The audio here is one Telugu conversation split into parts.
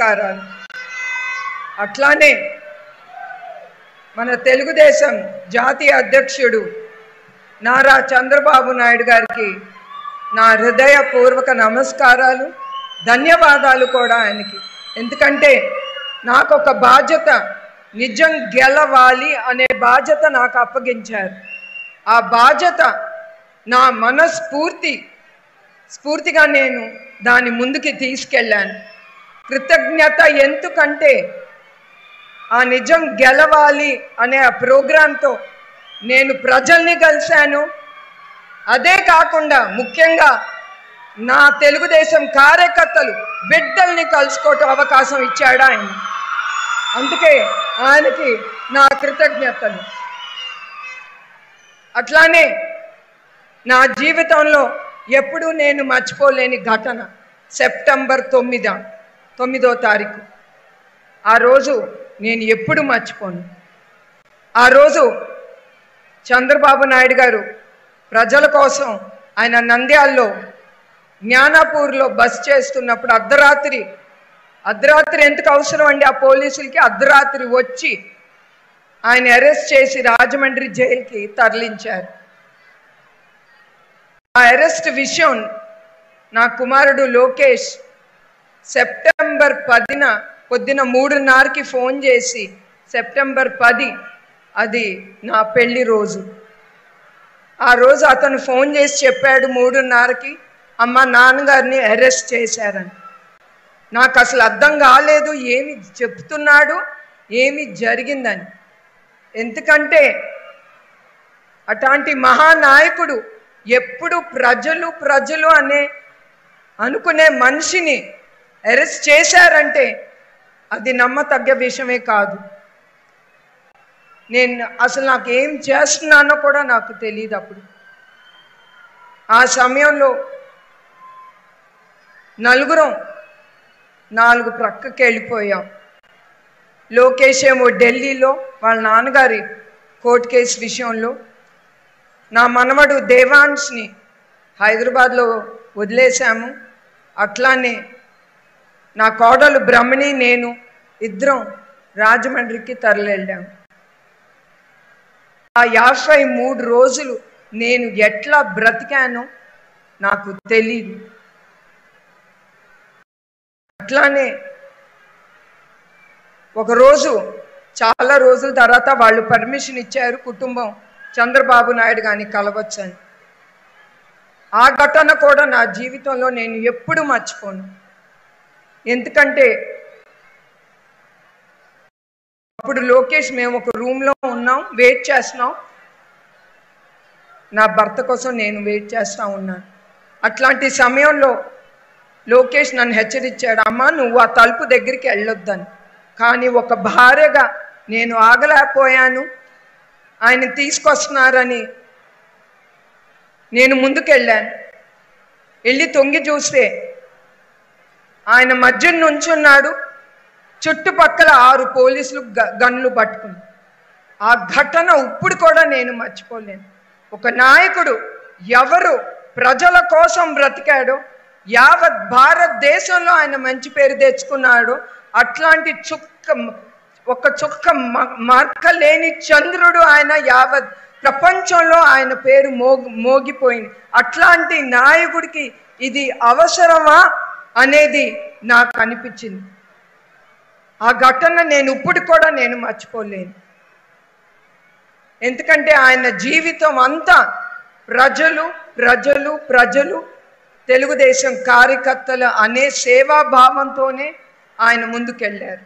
నమస్కారాలు అట్లానే మన తెలుగుదేశం జాతీయ అధ్యక్షుడు నారా చంద్రబాబు నాయుడు గారికి నా హృదయపూర్వక నమస్కారాలు ధన్యవాదాలు కూడా ఆయనకి ఎందుకంటే నాకు ఒక బాధ్యత నిజం గెలవాలి అనే బాధ్యత నాకు అప్పగించారు ఆ బాధ్యత నా మనస్ఫూర్తి స్ఫూర్తిగా నేను దాని ముందుకి తీసుకెళ్ళాను కృతజ్ఞత ఎందుకంటే ఆ నిజం గెలవాలి అనే ఆ ప్రోగ్రాంతో నేను ప్రజల్ని కలిశాను అదే కాకుండా ముఖ్యంగా నా తెలుగుదేశం కార్యకర్తలు బిడ్డల్ని కలుసుకోవటం అవకాశం ఇచ్చాడు ఆయన అందుకే ఆయనకి నా కృతజ్ఞతలు అట్లానే నా జీవితంలో ఎప్పుడూ నేను మర్చిపోలేని ఘటన సెప్టెంబర్ తొమ్మిద తొమ్మిదో తారీఖు ఆ రోజు నేను ఎప్పుడు మర్చిపోను ఆ రోజు చంద్రబాబు నాయుడు గారు ప్రజల కోసం ఆయన నంద్యాల్లో జ్ఞానాపూర్లో బస్ చేస్తున్నప్పుడు అర్ధరాత్రి అర్ధరాత్రి ఎందుకు అవసరం అండి ఆ పోలీసులకి అర్ధరాత్రి వచ్చి ఆయన అరెస్ట్ చేసి రాజమండ్రి జైలుకి తరలించారు ఆ అరెస్ట్ విషయం నా కుమారుడు లోకేష్ సెప్టెంబర్ పదిన పొద్దున మూడున్నరకి ఫోన్ చేసి సెప్టెంబర్ పది అది నా పెళ్లి రోజు ఆ రోజు అతను ఫోన్ చేసి చెప్పాడు మూడున్నరకి అమ్మ నాన్నగారిని అరెస్ట్ చేశారని నాకు అసలు అర్థం కాలేదు ఏమి చెప్తున్నాడు ఏమి జరిగిందని ఎందుకంటే అట్లాంటి మహానాయకుడు ఎప్పుడు ప్రజలు ప్రజలు అనే అనుకునే మనిషిని అరెస్ట్ చేశారంటే అది నమ్మతగ్గ విషయమే కాదు నేను అసలు నాకు ఏం చేస్తున్నానో కూడా నాకు తెలియదు అప్పుడు ఆ సమయంలో నలుగురం నాలుగు ప్రక్కకి వెళ్ళిపోయాం లోకేష్ ఏమో ఢిల్లీలో వాళ్ళ నాన్నగారి కోర్టు కేసు విషయంలో నా మనవడు దేవాన్స్ని హైదరాబాద్లో వదిలేశాము అట్లానే నా కోడలు బ్రహ్మణి నేను ఇద్దరం రాజమండ్రికి తరలివెళ్ళాము ఆ యాభై మూడు రోజులు నేను ఎట్లా బ్రతికానో నాకు తెలియదు అట్లానే ఒకరోజు చాలా రోజుల తర్వాత వాళ్ళు పర్మిషన్ ఇచ్చారు కుటుంబం చంద్రబాబు నాయుడు గారిని కలవచ్చని ఆ ఘటన కూడా నా జీవితంలో నేను ఎప్పుడు మర్చిపోను ఎందుకంటే అప్పుడు లోకేష్ మేము ఒక రూమ్లో ఉన్నాం వెయిట్ చేస్తున్నాం నా భర్త కోసం నేను వెయిట్ చేస్తూ ఉన్నాను అట్లాంటి సమయంలో లోకేష్ నన్ను హెచ్చరించాడు అమ్మ నువ్వు ఆ తలుపు దగ్గరికి వెళ్ళొద్దని కానీ ఒక భార్యగా నేను ఆగలేకపోయాను ఆయన తీసుకొస్తున్నారని నేను ముందుకెళ్ళాను వెళ్ళి తొంగి చూస్తే ఆయన మధ్య నుంచున్నాడు చుట్టుపక్కల ఆరు పోలీసులు గ- గన్లు పట్టుకుని ఆ ఘటన ఇప్పుడు కూడా నేను మర్చిపోలేను ఒక నాయకుడు ఎవరు ప్రజల కోసం బ్రతికాడో యావత్ భారతదేశంలో ఆయన మంచి పేరు తెచ్చుకున్నాడు అట్లాంటి చుక్క ఒక చుక్క మ- మార్క లేని చంద్రుడు ఆయన యావత్ ప్రపంచంలో ఆయన పేరు మోగి మోగిపోయింది అట్లాంటి నాయకుడికి ఇది అవసరమా అనేది నాకు అనిపించింది ఆ ఘటన నేను ఇప్పుడు కూడా నేను మర్చిపోలేను ఎందుకంటే ఆయన జీవితం అంతా ప్రజలు ప్రజలు ప్రజలు తెలుగుదేశం కార్యకర్తలు అనే సేవాభావంతోనే ఆయన ముందుకెళ్ళారు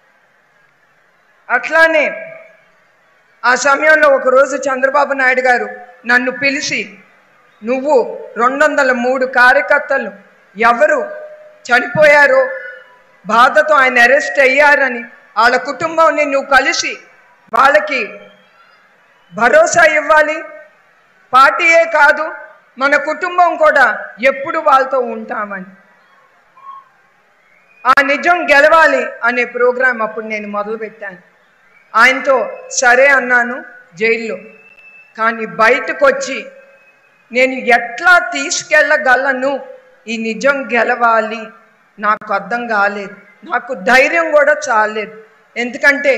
అట్లానే ఆ సమయంలో ఒకరోజు చంద్రబాబు నాయుడు గారు నన్ను పిలిచి నువ్వు రెండు వందల మూడు కార్యకర్తలు ఎవరు చనిపోయారో బాధతో ఆయన అరెస్ట్ అయ్యారని వాళ్ళ కుటుంబాన్ని నువ్వు కలిసి వాళ్ళకి భరోసా ఇవ్వాలి పార్టీయే కాదు మన కుటుంబం కూడా ఎప్పుడు వాళ్ళతో ఉంటామని ఆ నిజం గెలవాలి అనే ప్రోగ్రాం అప్పుడు నేను మొదలుపెట్టాను ఆయనతో సరే అన్నాను జైల్లో కానీ బయటకు వచ్చి నేను ఎట్లా తీసుకెళ్ళగలను ఈ నిజం గెలవాలి నాకు అర్థం కాలేదు నాకు ధైర్యం కూడా చాలేదు ఎందుకంటే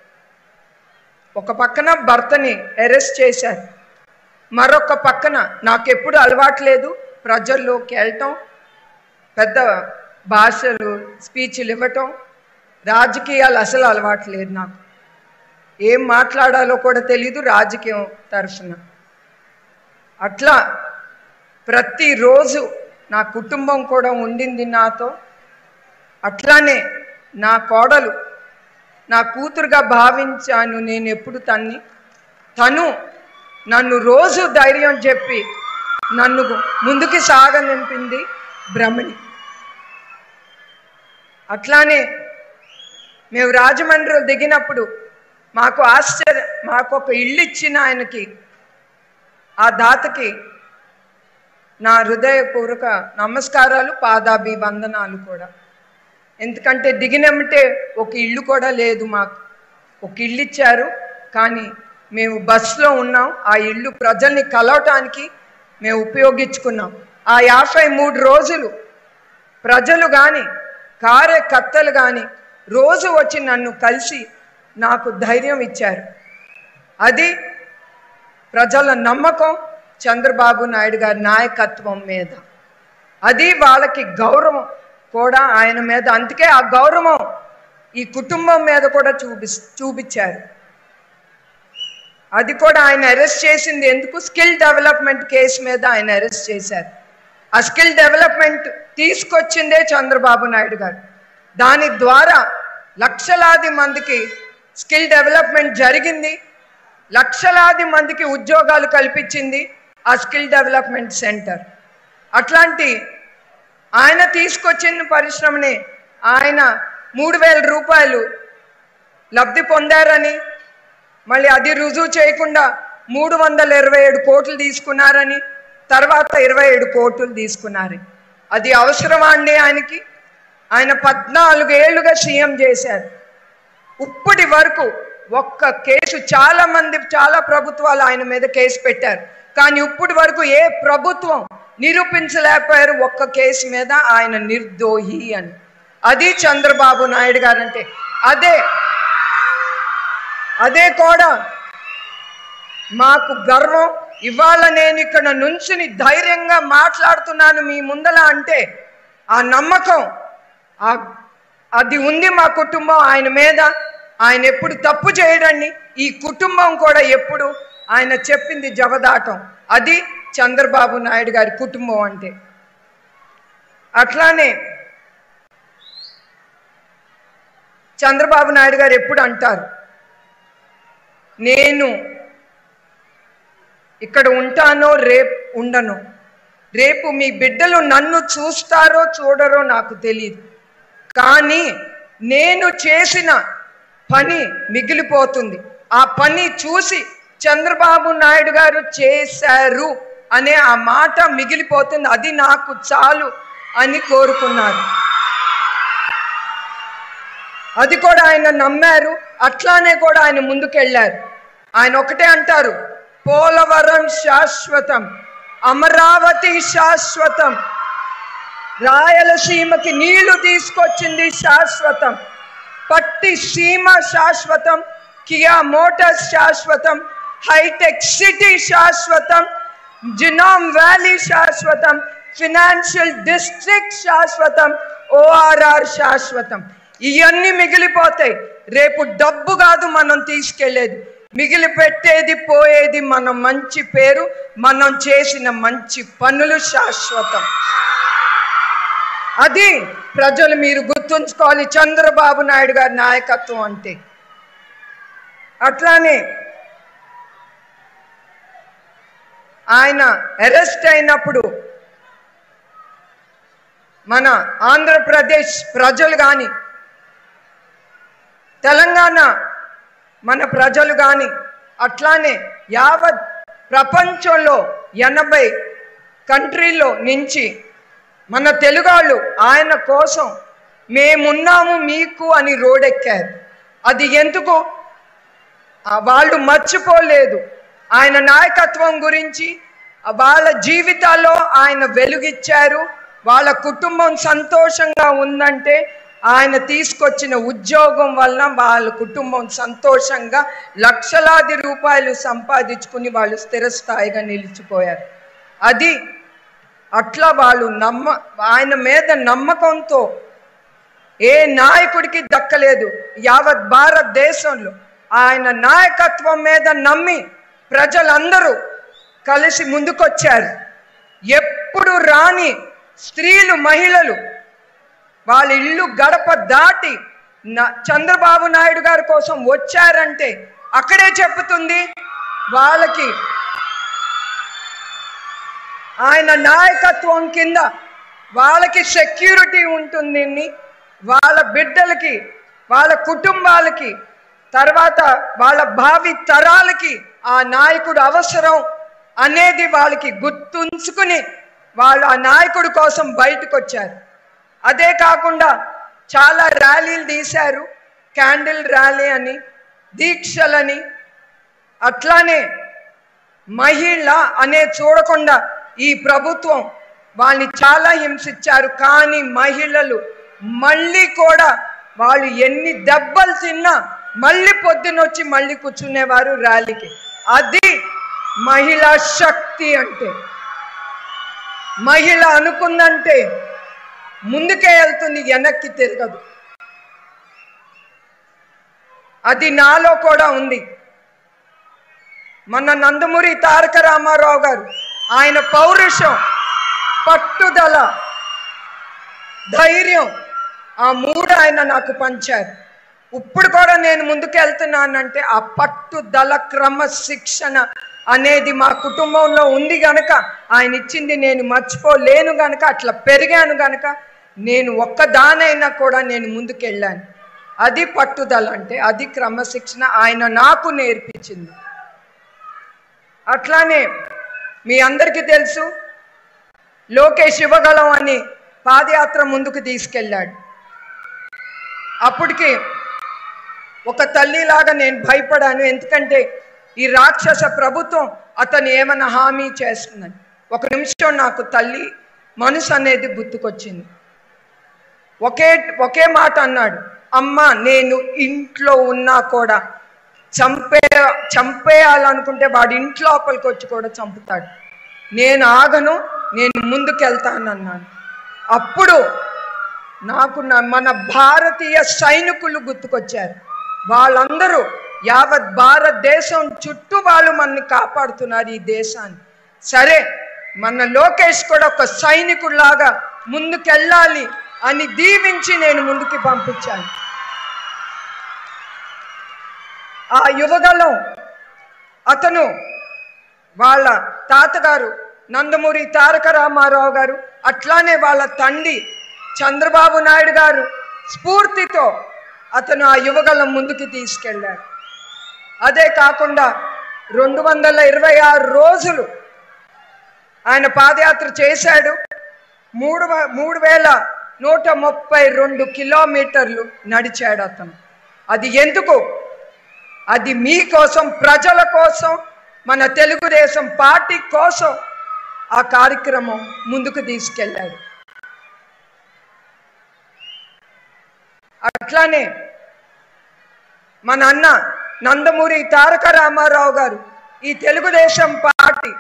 ఒక పక్కన భర్తని అరెస్ట్ చేశారు మరొక పక్కన నాకు ఎప్పుడు అలవాట్లేదు ప్రజల్లోకి వెళ్ళటం పెద్ద భాషలు స్పీచ్లు ఇవ్వటం రాజకీయాలు అసలు అలవాట్లేదు నాకు ఏం మాట్లాడాలో కూడా తెలీదు రాజకీయం తరఫున అట్లా ప్రతిరోజు నా కుటుంబం కూడా ఉండింది నాతో అట్లానే నా కోడలు నా కూతురుగా భావించాను నేను ఎప్పుడు తన్ని తను నన్ను రోజు ధైర్యం చెప్పి నన్ను ముందుకి సాగనింపింది బ్రహ్మణి అట్లానే మేము రాజమండ్రిలో దిగినప్పుడు మాకు ఆశ్చర్య మాకు ఒక ఇల్లు ఇచ్చిన ఆయనకి ఆ దాతకి నా హృదయపూర్వక నమస్కారాలు పాదాభి వందనాలు కూడా ఎందుకంటే దిగినమ్మంటే ఒక ఇల్లు కూడా లేదు మాకు ఒక ఇల్లు ఇచ్చారు కానీ మేము బస్సులో ఉన్నాం ఆ ఇల్లు ప్రజల్ని కలవటానికి మేము ఉపయోగించుకున్నాం ఆ యాభై మూడు రోజులు ప్రజలు కానీ కార్యకర్తలు కానీ రోజు వచ్చి నన్ను కలిసి నాకు ధైర్యం ఇచ్చారు అది ప్రజల నమ్మకం చంద్రబాబు నాయుడు గారి నాయకత్వం మీద అది వాళ్ళకి గౌరవం కూడా ఆయన మీద అందుకే ఆ గౌరవం ఈ కుటుంబం మీద కూడా చూపి చూపించారు అది కూడా ఆయన అరెస్ట్ చేసింది ఎందుకు స్కిల్ డెవలప్మెంట్ కేసు మీద ఆయన అరెస్ట్ చేశారు ఆ స్కిల్ డెవలప్మెంట్ తీసుకొచ్చిందే చంద్రబాబు నాయుడు గారు దాని ద్వారా లక్షలాది మందికి స్కిల్ డెవలప్మెంట్ జరిగింది లక్షలాది మందికి ఉద్యోగాలు కల్పించింది ఆ స్కిల్ డెవలప్మెంట్ సెంటర్ అట్లాంటి ఆయన తీసుకొచ్చిన పరిశ్రమని ఆయన మూడు వేల రూపాయలు లబ్ధి పొందారని మళ్ళీ అది రుజువు చేయకుండా మూడు వందల ఇరవై ఏడు కోట్లు తీసుకున్నారని తర్వాత ఇరవై ఏడు కోట్లు తీసుకున్నారు అది అవసరమా అండి ఆయనకి ఆయన పద్నాలుగు ఏళ్ళుగా సీఎం చేశారు ఇప్పటి వరకు ఒక్క కేసు చాలా మంది చాలా ప్రభుత్వాలు ఆయన మీద కేసు పెట్టారు కానీ ఇప్పటి వరకు ఏ ప్రభుత్వం నిరూపించలేకపోయారు ఒక్క కేసు మీద ఆయన నిర్దోహి అని అది చంద్రబాబు నాయుడు గారంటే అదే అదే కూడా మాకు గర్వం ఇవాళ నేను ఇక్కడ నుంచుని ధైర్యంగా మాట్లాడుతున్నాను మీ ముందల అంటే ఆ నమ్మకం ఆ అది ఉంది మా కుటుంబం ఆయన మీద ఆయన ఎప్పుడు తప్పు చేయడండి ఈ కుటుంబం కూడా ఎప్పుడు ఆయన చెప్పింది జవదాటం అది చంద్రబాబు నాయుడు గారి కుటుంబం అంటే అట్లానే చంద్రబాబు నాయుడు గారు ఎప్పుడు అంటారు నేను ఇక్కడ ఉంటానో రేపు ఉండను రేపు మీ బిడ్డలు నన్ను చూస్తారో చూడరో నాకు తెలియదు కానీ నేను చేసిన పని మిగిలిపోతుంది ఆ పని చూసి చంద్రబాబు నాయుడు గారు చేశారు అనే ఆ మాట మిగిలిపోతుంది అది నాకు చాలు అని కోరుకున్నారు అది కూడా ఆయన నమ్మారు అట్లానే కూడా ఆయన ముందుకెళ్ళారు ఆయన ఒకటే అంటారు పోలవరం శాశ్వతం అమరావతి శాశ్వతం రాయలసీమకి నీళ్లు తీసుకొచ్చింది శాశ్వతం పట్టి సీమ శాశ్వతం కియా మోటార్స్ శాశ్వతం హైటెక్ సిటీ శాశ్వతం జినామ్ వ్యాలీ శాశ్వతం ఫినాన్షియల్ డిస్ట్రిక్ట్ శాశ్వతం ఓఆర్ఆర్ శాశ్వతం ఇవన్నీ మిగిలిపోతాయి రేపు డబ్బు కాదు మనం తీసుకెళ్లేది మిగిలి పెట్టేది పోయేది మన మంచి పేరు మనం చేసిన మంచి పనులు శాశ్వతం అది ప్రజలు మీరు గుర్తుంచుకోవాలి చంద్రబాబు నాయుడు గారి నాయకత్వం అంటే అట్లానే ఆయన అరెస్ట్ అయినప్పుడు మన ఆంధ్రప్రదేశ్ ప్రజలు కానీ తెలంగాణ మన ప్రజలు కానీ అట్లానే యావత్ ప్రపంచంలో ఎనభై కంట్రీలో నుంచి మన తెలుగాళ్ళు ఆయన కోసం మేమున్నాము మీకు అని రోడెక్కారు అది ఎందుకు ఆ వాళ్ళు మర్చిపోలేదు ఆయన నాయకత్వం గురించి ఆ వాళ్ళ జీవితాల్లో ఆయన వెలుగిచ్చారు వాళ్ళ కుటుంబం సంతోషంగా ఉందంటే ఆయన తీసుకొచ్చిన ఉద్యోగం వలన వాళ్ళ కుటుంబం సంతోషంగా లక్షలాది రూపాయలు సంపాదించుకుని వాళ్ళు స్థిరస్థాయిగా నిలిచిపోయారు అది అట్లా వాళ్ళు నమ్మ ఆయన మీద నమ్మకంతో ఏ నాయకుడికి దక్కలేదు యావత్ భారతదేశంలో ఆయన నాయకత్వం మీద నమ్మి ప్రజలందరూ కలిసి ముందుకొచ్చారు ఎప్పుడు రాని స్త్రీలు మహిళలు వాళ్ళ ఇల్లు గడప దాటి నా- చంద్రబాబు నాయుడు గారి కోసం వచ్చారంటే అక్కడే చెప్పుతుంది వాళ్ళకి ఆయన నాయకత్వం కింద వాళ్ళకి సెక్యూరిటీ ఉంటుంది వాళ్ళ బిడ్డలకి వాళ్ళ కుటుంబాలకి తర్వాత వాళ్ళ భావి తరాలకి ఆ నాయకుడు అవసరం అనేది వాళ్ళకి గుర్తుంచుకుని వాళ్ళు ఆ నాయకుడి కోసం బయటకు వచ్చారు అదే కాకుండా చాలా ర్యాలీలు తీశారు క్యాండిల్ ర్యాలీ అని దీక్షలని అట్లానే మహిళ అనే చూడకుండా ఈ ప్రభుత్వం వాళ్ళని చాలా హింసించారు కానీ మహిళలు మళ్ళీ కూడా వాళ్ళు ఎన్ని దెబ్బలు తిన్నా మళ్ళీ పొద్దునొచ్చి మళ్ళీ కూర్చునేవారు ర్యాలీకి అది మహిళా శక్తి అంటే మహిళ అనుకుందంటే ముందుకే వెళ్తుంది వెనక్కి తిరగదు అది నాలో కూడా ఉంది మన నందమూరి తారక రామారావు గారు ఆయన పౌరుషం పట్టుదల ధైర్యం ఆ మూడు ఆయన నాకు పంచారు ఇప్పుడు కూడా నేను ముందుకు వెళ్తున్నానంటే ఆ పట్టుదల క్రమశిక్షణ అనేది మా కుటుంబంలో ఉంది గనక ఆయన ఇచ్చింది నేను మర్చిపోలేను గనక అట్లా పెరిగాను గనక నేను ఒక్కదానైనా కూడా నేను ముందుకు వెళ్ళాను అది పట్టుదల అంటే అది క్రమశిక్షణ ఆయన నాకు నేర్పించింది అట్లానే మీ అందరికీ తెలుసు లోకేష్ ఇవ్వగలం అని పాదయాత్ర ముందుకు తీసుకెళ్ళాడు అప్పటికి ఒక తల్లిలాగా నేను భయపడాను ఎందుకంటే ఈ రాక్షస ప్రభుత్వం అతను ఏమైనా హామీ చేస్తుందని ఒక నిమిషం నాకు తల్లి మనసు అనేది గుర్తుకొచ్చింది ఒకే ఒకే మాట అన్నాడు అమ్మ నేను ఇంట్లో ఉన్నా కూడా చంపే చంపేయాలనుకుంటే వాడి ఇంటి లోపలికి వచ్చి కూడా చంపుతాడు నేను ఆగను నేను ముందుకెళ్తానన్నాను అప్పుడు నాకు నా- మన భారతీయ సైనికులు గుర్తుకొచ్చారు వాళ్ళందరూ యావత్ భారతదేశం చుట్టూ వాళ్ళు మనని కాపాడుతున్నారు ఈ దేశాన్ని సరే మన లోకేష్ కూడా ఒక సైనికుడిలాగా ముందుకెళ్ళాలి అని దీవించి నేను ముందుకి పంపించాను ఆ యువగలం అతను వాళ్ళ తాతగారు నందమూరి తారక రామారావు గారు అట్లానే వాళ్ళ తండ్రి చంద్రబాబు నాయుడు గారు స్ఫూర్తితో అతను ఆ యువగలం ముందుకు తీసుకెళ్ళాడు అదే కాకుండా రెండు వందల ఇరవై ఆరు రోజులు ఆయన పాదయాత్ర చేశాడు మూడు వ- మూడు వేల నూట ముప్పై రెండు కిలోమీటర్లు నడిచాడు అతను అది ఎందుకు అది మీకోసం ప్రజల కోసం మన తెలుగుదేశం పార్టీ కోసం ఆ కార్యక్రమం ముందుకు తీసుకెళ్ళాడు అట్లానే మన అన్న నందమూరి తారక రామారావు గారు ఈ తెలుగుదేశం పార్టీ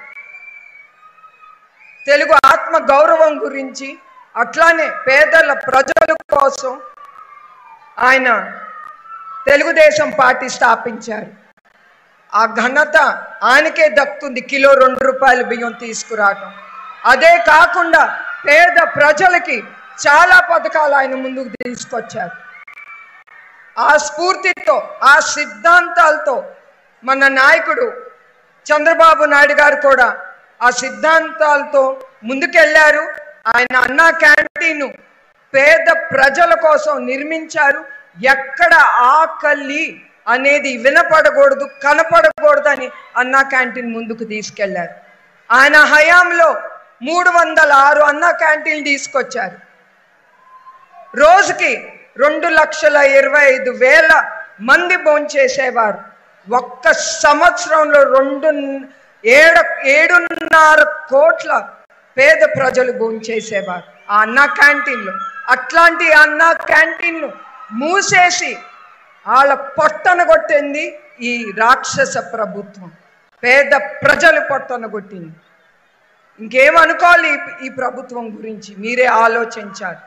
తెలుగు ఆత్మ గౌరవం గురించి అట్లానే పేదల ప్రజల కోసం ఆయన తెలుగుదేశం పార్టీ స్థాపించారు ఆ ఘనత ఆయనకే దక్కుతుంది కిలో రెండు రూపాయలు బియ్యం తీసుకురావటం అదే కాకుండా పేద ప్రజలకి చాలా పథకాలు ఆయన ముందుకు తీసుకొచ్చారు ఆ స్ఫూర్తితో ఆ సిద్ధాంతాలతో మన నాయకుడు చంద్రబాబు నాయుడు గారు కూడా ఆ సిద్ధాంతాలతో ముందుకెళ్లారు ఆయన అన్నా క్యాంటీన్ పేద ప్రజల కోసం నిర్మించారు ఎక్కడ ఆకలి అనేది వినపడకూడదు కనపడకూడదు అని అన్నా క్యాంటీన్ ముందుకు తీసుకెళ్లారు ఆయన హయాంలో మూడు వందల ఆరు అన్నా క్యాంటీన్లు తీసుకొచ్చారు రోజుకి రెండు లక్షల ఇరవై ఐదు వేల మంది భోంచేసేవారు ఒక్క సంవత్సరంలో రెండు ఏడు ఏడున్నర కోట్ల పేద ప్రజలు భోంచేసేవారు ఆ అన్న క్యాంటీన్లో అట్లాంటి అన్న క్యాంటీన్లు మూసేసి వాళ్ళ పొట్టన కొట్టింది ఈ రాక్షస ప్రభుత్వం పేద ప్రజలు పొట్టన కొట్టింది ఇంకేమనుకోవాలి ఈ- ఈ ప్రభుత్వం గురించి మీరే ఆలోచించాలి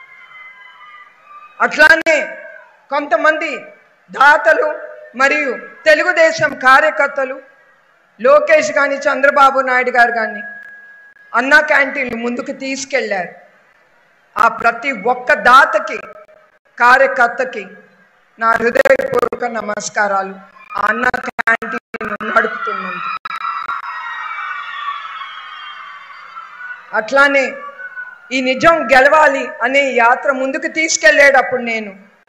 అట్లానే కొంతమంది దాతలు మరియు తెలుగుదేశం కార్యకర్తలు లోకేష్ కానీ చంద్రబాబు నాయుడు గారు కానీ అన్నా క్యాంటీన్లు ముందుకు తీసుకెళ్లారు ఆ ప్రతి ఒక్క దాతకి కార్యకర్తకి నా హృదయపూర్వక నమస్కారాలు ఆ అన్నా క్యాంటీన్ నడుపుతున్నందుకు అట్లానే ఈ నిజం గెలవాలి అనే యాత్ర ముందుకు తీసుకెళ్లేటప్పుడు నేను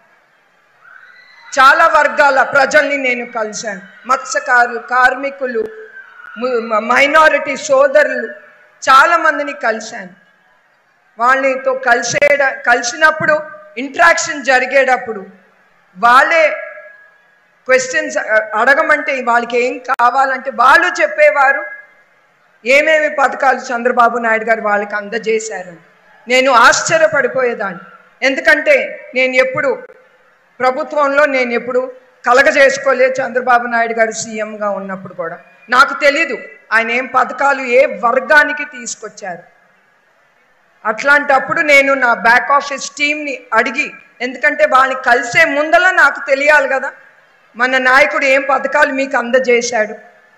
చాలా వర్గాల ప్రజల్ని నేను కలిశాను మత్స్యకారులు కార్మికులు ము- మైనారిటీ సోదరులు చాలా మందిని కలిశాను వాళ్ళతో కలిసేడ కలిసినప్పుడు ఇంట్రాక్షన్ జరిగేటప్పుడు వాళ్ళే క్వశ్చన్స్ అడగమంటే వాళ్ళకి ఏం కావాలంటే వాళ్ళు చెప్పేవారు ఏమేమి పథకాలు చంద్రబాబు నాయుడు గారు వాళ్ళకి అందజేశారని నేను ఆశ్చర్యపడిపోయేదాన్ని ఎందుకంటే నేను ఎప్పుడు ప్రభుత్వంలో నేను ఎప్పుడు కలగజేసుకోలేదు చంద్రబాబు నాయుడు గారు సీఎంగా ఉన్నప్పుడు కూడా నాకు తెలీదు ఆయన ఏం పథకాలు ఏ వర్గానికి తీసుకొచ్చారు అట్లాంటప్పుడు నేను నా బ్యాక్ ఆఫీస్ టీంని అడిగి ఎందుకంటే వాళ్ళని కలిసే ముందల నాకు తెలియాలి కదా మన నాయకుడు ఏం పథకాలు మీకు అందజేశాడు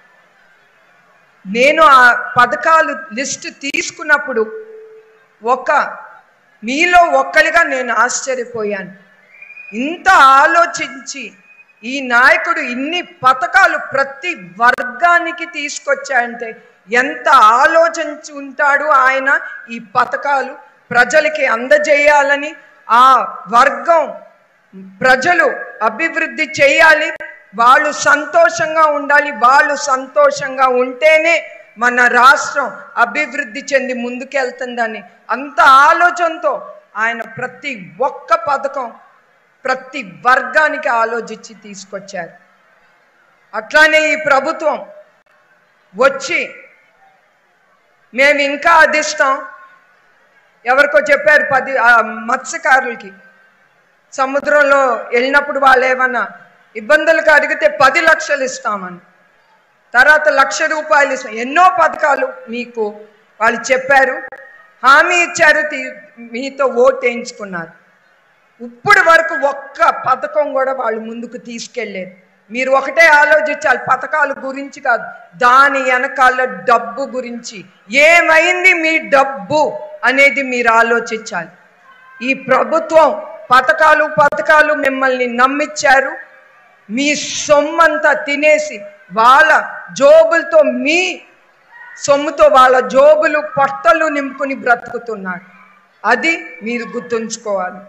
నేను ఆ పథకాలు లిస్ట్ తీసుకున్నప్పుడు ఒక మీలో ఒక్కరిగా నేను ఆశ్చర్యపోయాను ఇంత ఆలోచించి ఈ నాయకుడు ఇన్ని పథకాలు ప్రతి వర్గానికి తీసుకొచ్చాయంటే ఎంత ఆలోచించి ఉంటాడు ఆయన ఈ పథకాలు ప్రజలకి అందజేయాలని ఆ వర్గం ప్రజలు అభివృద్ధి చేయాలి వాళ్ళు సంతోషంగా ఉండాలి వాళ్ళు సంతోషంగా ఉంటేనే మన రాష్ట్రం అభివృద్ధి చెంది ముందుకెళ్తుందని అంత ఆలోచనతో ఆయన ప్రతి ఒక్క పథకం ప్రతి వర్గానికి ఆలోచించి తీసుకొచ్చారు అట్లానే ఈ ప్రభుత్వం వచ్చి మేము ఇంకా అదిస్తాం ఎవరికో చెప్పారు పది ఆ మత్స్యకారులకి సముద్రంలో వెళ్ళినప్పుడు వాళ్ళు ఏమన్నా ఇబ్బందులకు అడిగితే పది లక్షలు ఇస్తామని తర్వాత లక్ష రూపాయలు ఇస్తాం ఎన్నో పథకాలు మీకు వాళ్ళు చెప్పారు హామీ ఇచ్చారు తీ- మీతో ఓటు వేయించుకున్నారు ఇప్పుడు వరకు ఒక్క పథకం కూడా వాళ్ళు ముందుకు తీసుకెళ్ళలేదు మీరు ఒకటే ఆలోచించాలి పథకాల గురించి కాదు దాని వెనకాల డబ్బు గురించి ఏమైంది మీ డబ్బు అనేది మీరు ఆలోచించాలి ఈ ప్రభుత్వం పథకాలు పథకాలు మిమ్మల్ని నమ్మిచ్చారు మీ సొమ్మంతా తినేసి వాళ్ళ జోబులతో మీ సొమ్ముతో వాళ్ళ జోబులు పొట్టలు నింపుకుని బ్రతుకుతున్నారు అది మీరు గుర్తుంచుకోవాలి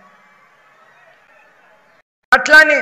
అట్లానే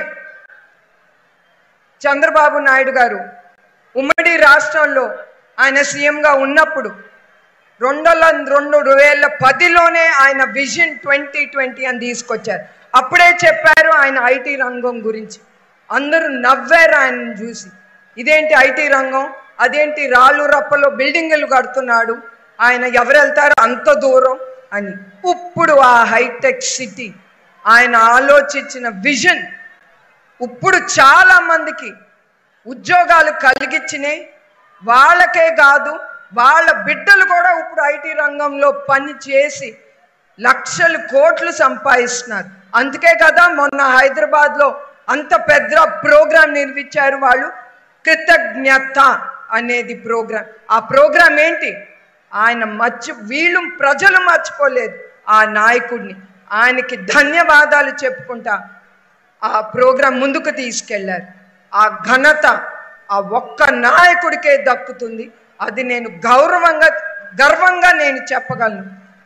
చంద్రబాబు నాయుడు గారు ఉమ్మడి రాష్ట్రంలో ఆయన సీఎంగా ఉన్నప్పుడు రెండు రెండు వేల పదిలోనే ఆయన విజన్ ట్వంటీ ట్వంటీ అని తీసుకొచ్చారు అప్పుడే చెప్పారు ఆయన ఐటీ రంగం గురించి అందరూ నవ్వారు ఆయనను చూసి ఇదేంటి ఐటీ రంగం అదేంటి రాళ్ళు రప్పలో బిల్డింగులు కడుతున్నాడు ఆయన ఎవరు వెళ్తారో అంత దూరం అని ఇప్పుడు ఆ హైటెక్ సిటీ ఆయన ఆలోచించిన విజన్ ఇప్పుడు చాలా మందికి ఉద్యోగాలు కలిగించినాయి వాళ్ళకే కాదు వాళ్ళ బిడ్డలు కూడా ఇప్పుడు ఐటీ రంగంలో పని చేసి లక్షలు కోట్లు సంపాదిస్తున్నారు అందుకే కదా మొన్న హైదరాబాద్లో అంత పెద్ద ప్రోగ్రాం నిర్మించారు వాళ్ళు కృతజ్ఞత అనేది ప్రోగ్రాం ఆ ప్రోగ్రాం ఏంటి ఆయన మర్చి వీళ్ళు ప్రజలు మర్చిపోలేదు ఆ నాయకుడిని ఆయనకి ధన్యవాదాలు చెప్పుకుంటా ఆ ప్రోగ్రాం ముందుకు తీసుకెళ్లారు ఆ ఘనత ఆ ఒక్క నాయకుడికే దక్కుతుంది అది నేను గౌరవంగా గర్వంగా నేను చెప్పగలను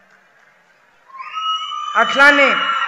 అట్లానే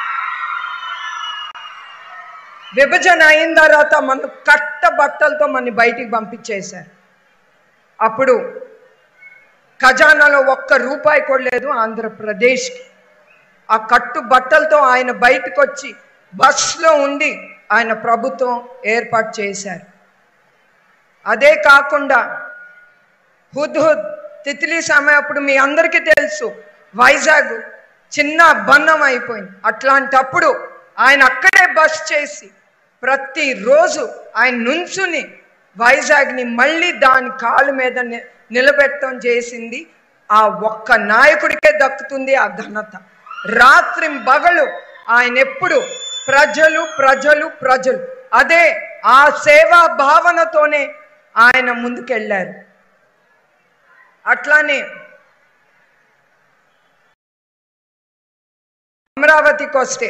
విభజన అయిన తర్వాత మన కట్ట బట్టలతో మన బయటికి పంపించేశారు అప్పుడు ఖజానాలో ఒక్క రూపాయి కూడా లేదు ఆంధ్రప్రదేశ్కి ఆ కట్టు బట్టలతో ఆయన బయటకు వచ్చి బస్సులో ఉండి ఆయన ప్రభుత్వం ఏర్పాటు చేశారు అదే కాకుండా హుద్ హుద్ తిత్లీ సమయం అప్పుడు మీ అందరికీ తెలుసు వైజాగ్ చిన్న బంధం అయిపోయింది అట్లాంటప్పుడు ఆయన అక్కడే బస్ చేసి ప్రతిరోజు ఆయన నుంచుని వైజాగ్ని మళ్ళీ దాని కాలు మీద ని- నిలబెట్టడం చేసింది ఆ ఒక్క నాయకుడికే దక్కుతుంది ఆ ఘనత రాత్రి బగలు ఆయన ఎప్పుడు ప్రజలు ప్రజలు ప్రజలు అదే ఆ సేవా భావనతోనే ఆయన ముందుకెళ్ళారు అట్లానే అమరావతికి వస్తే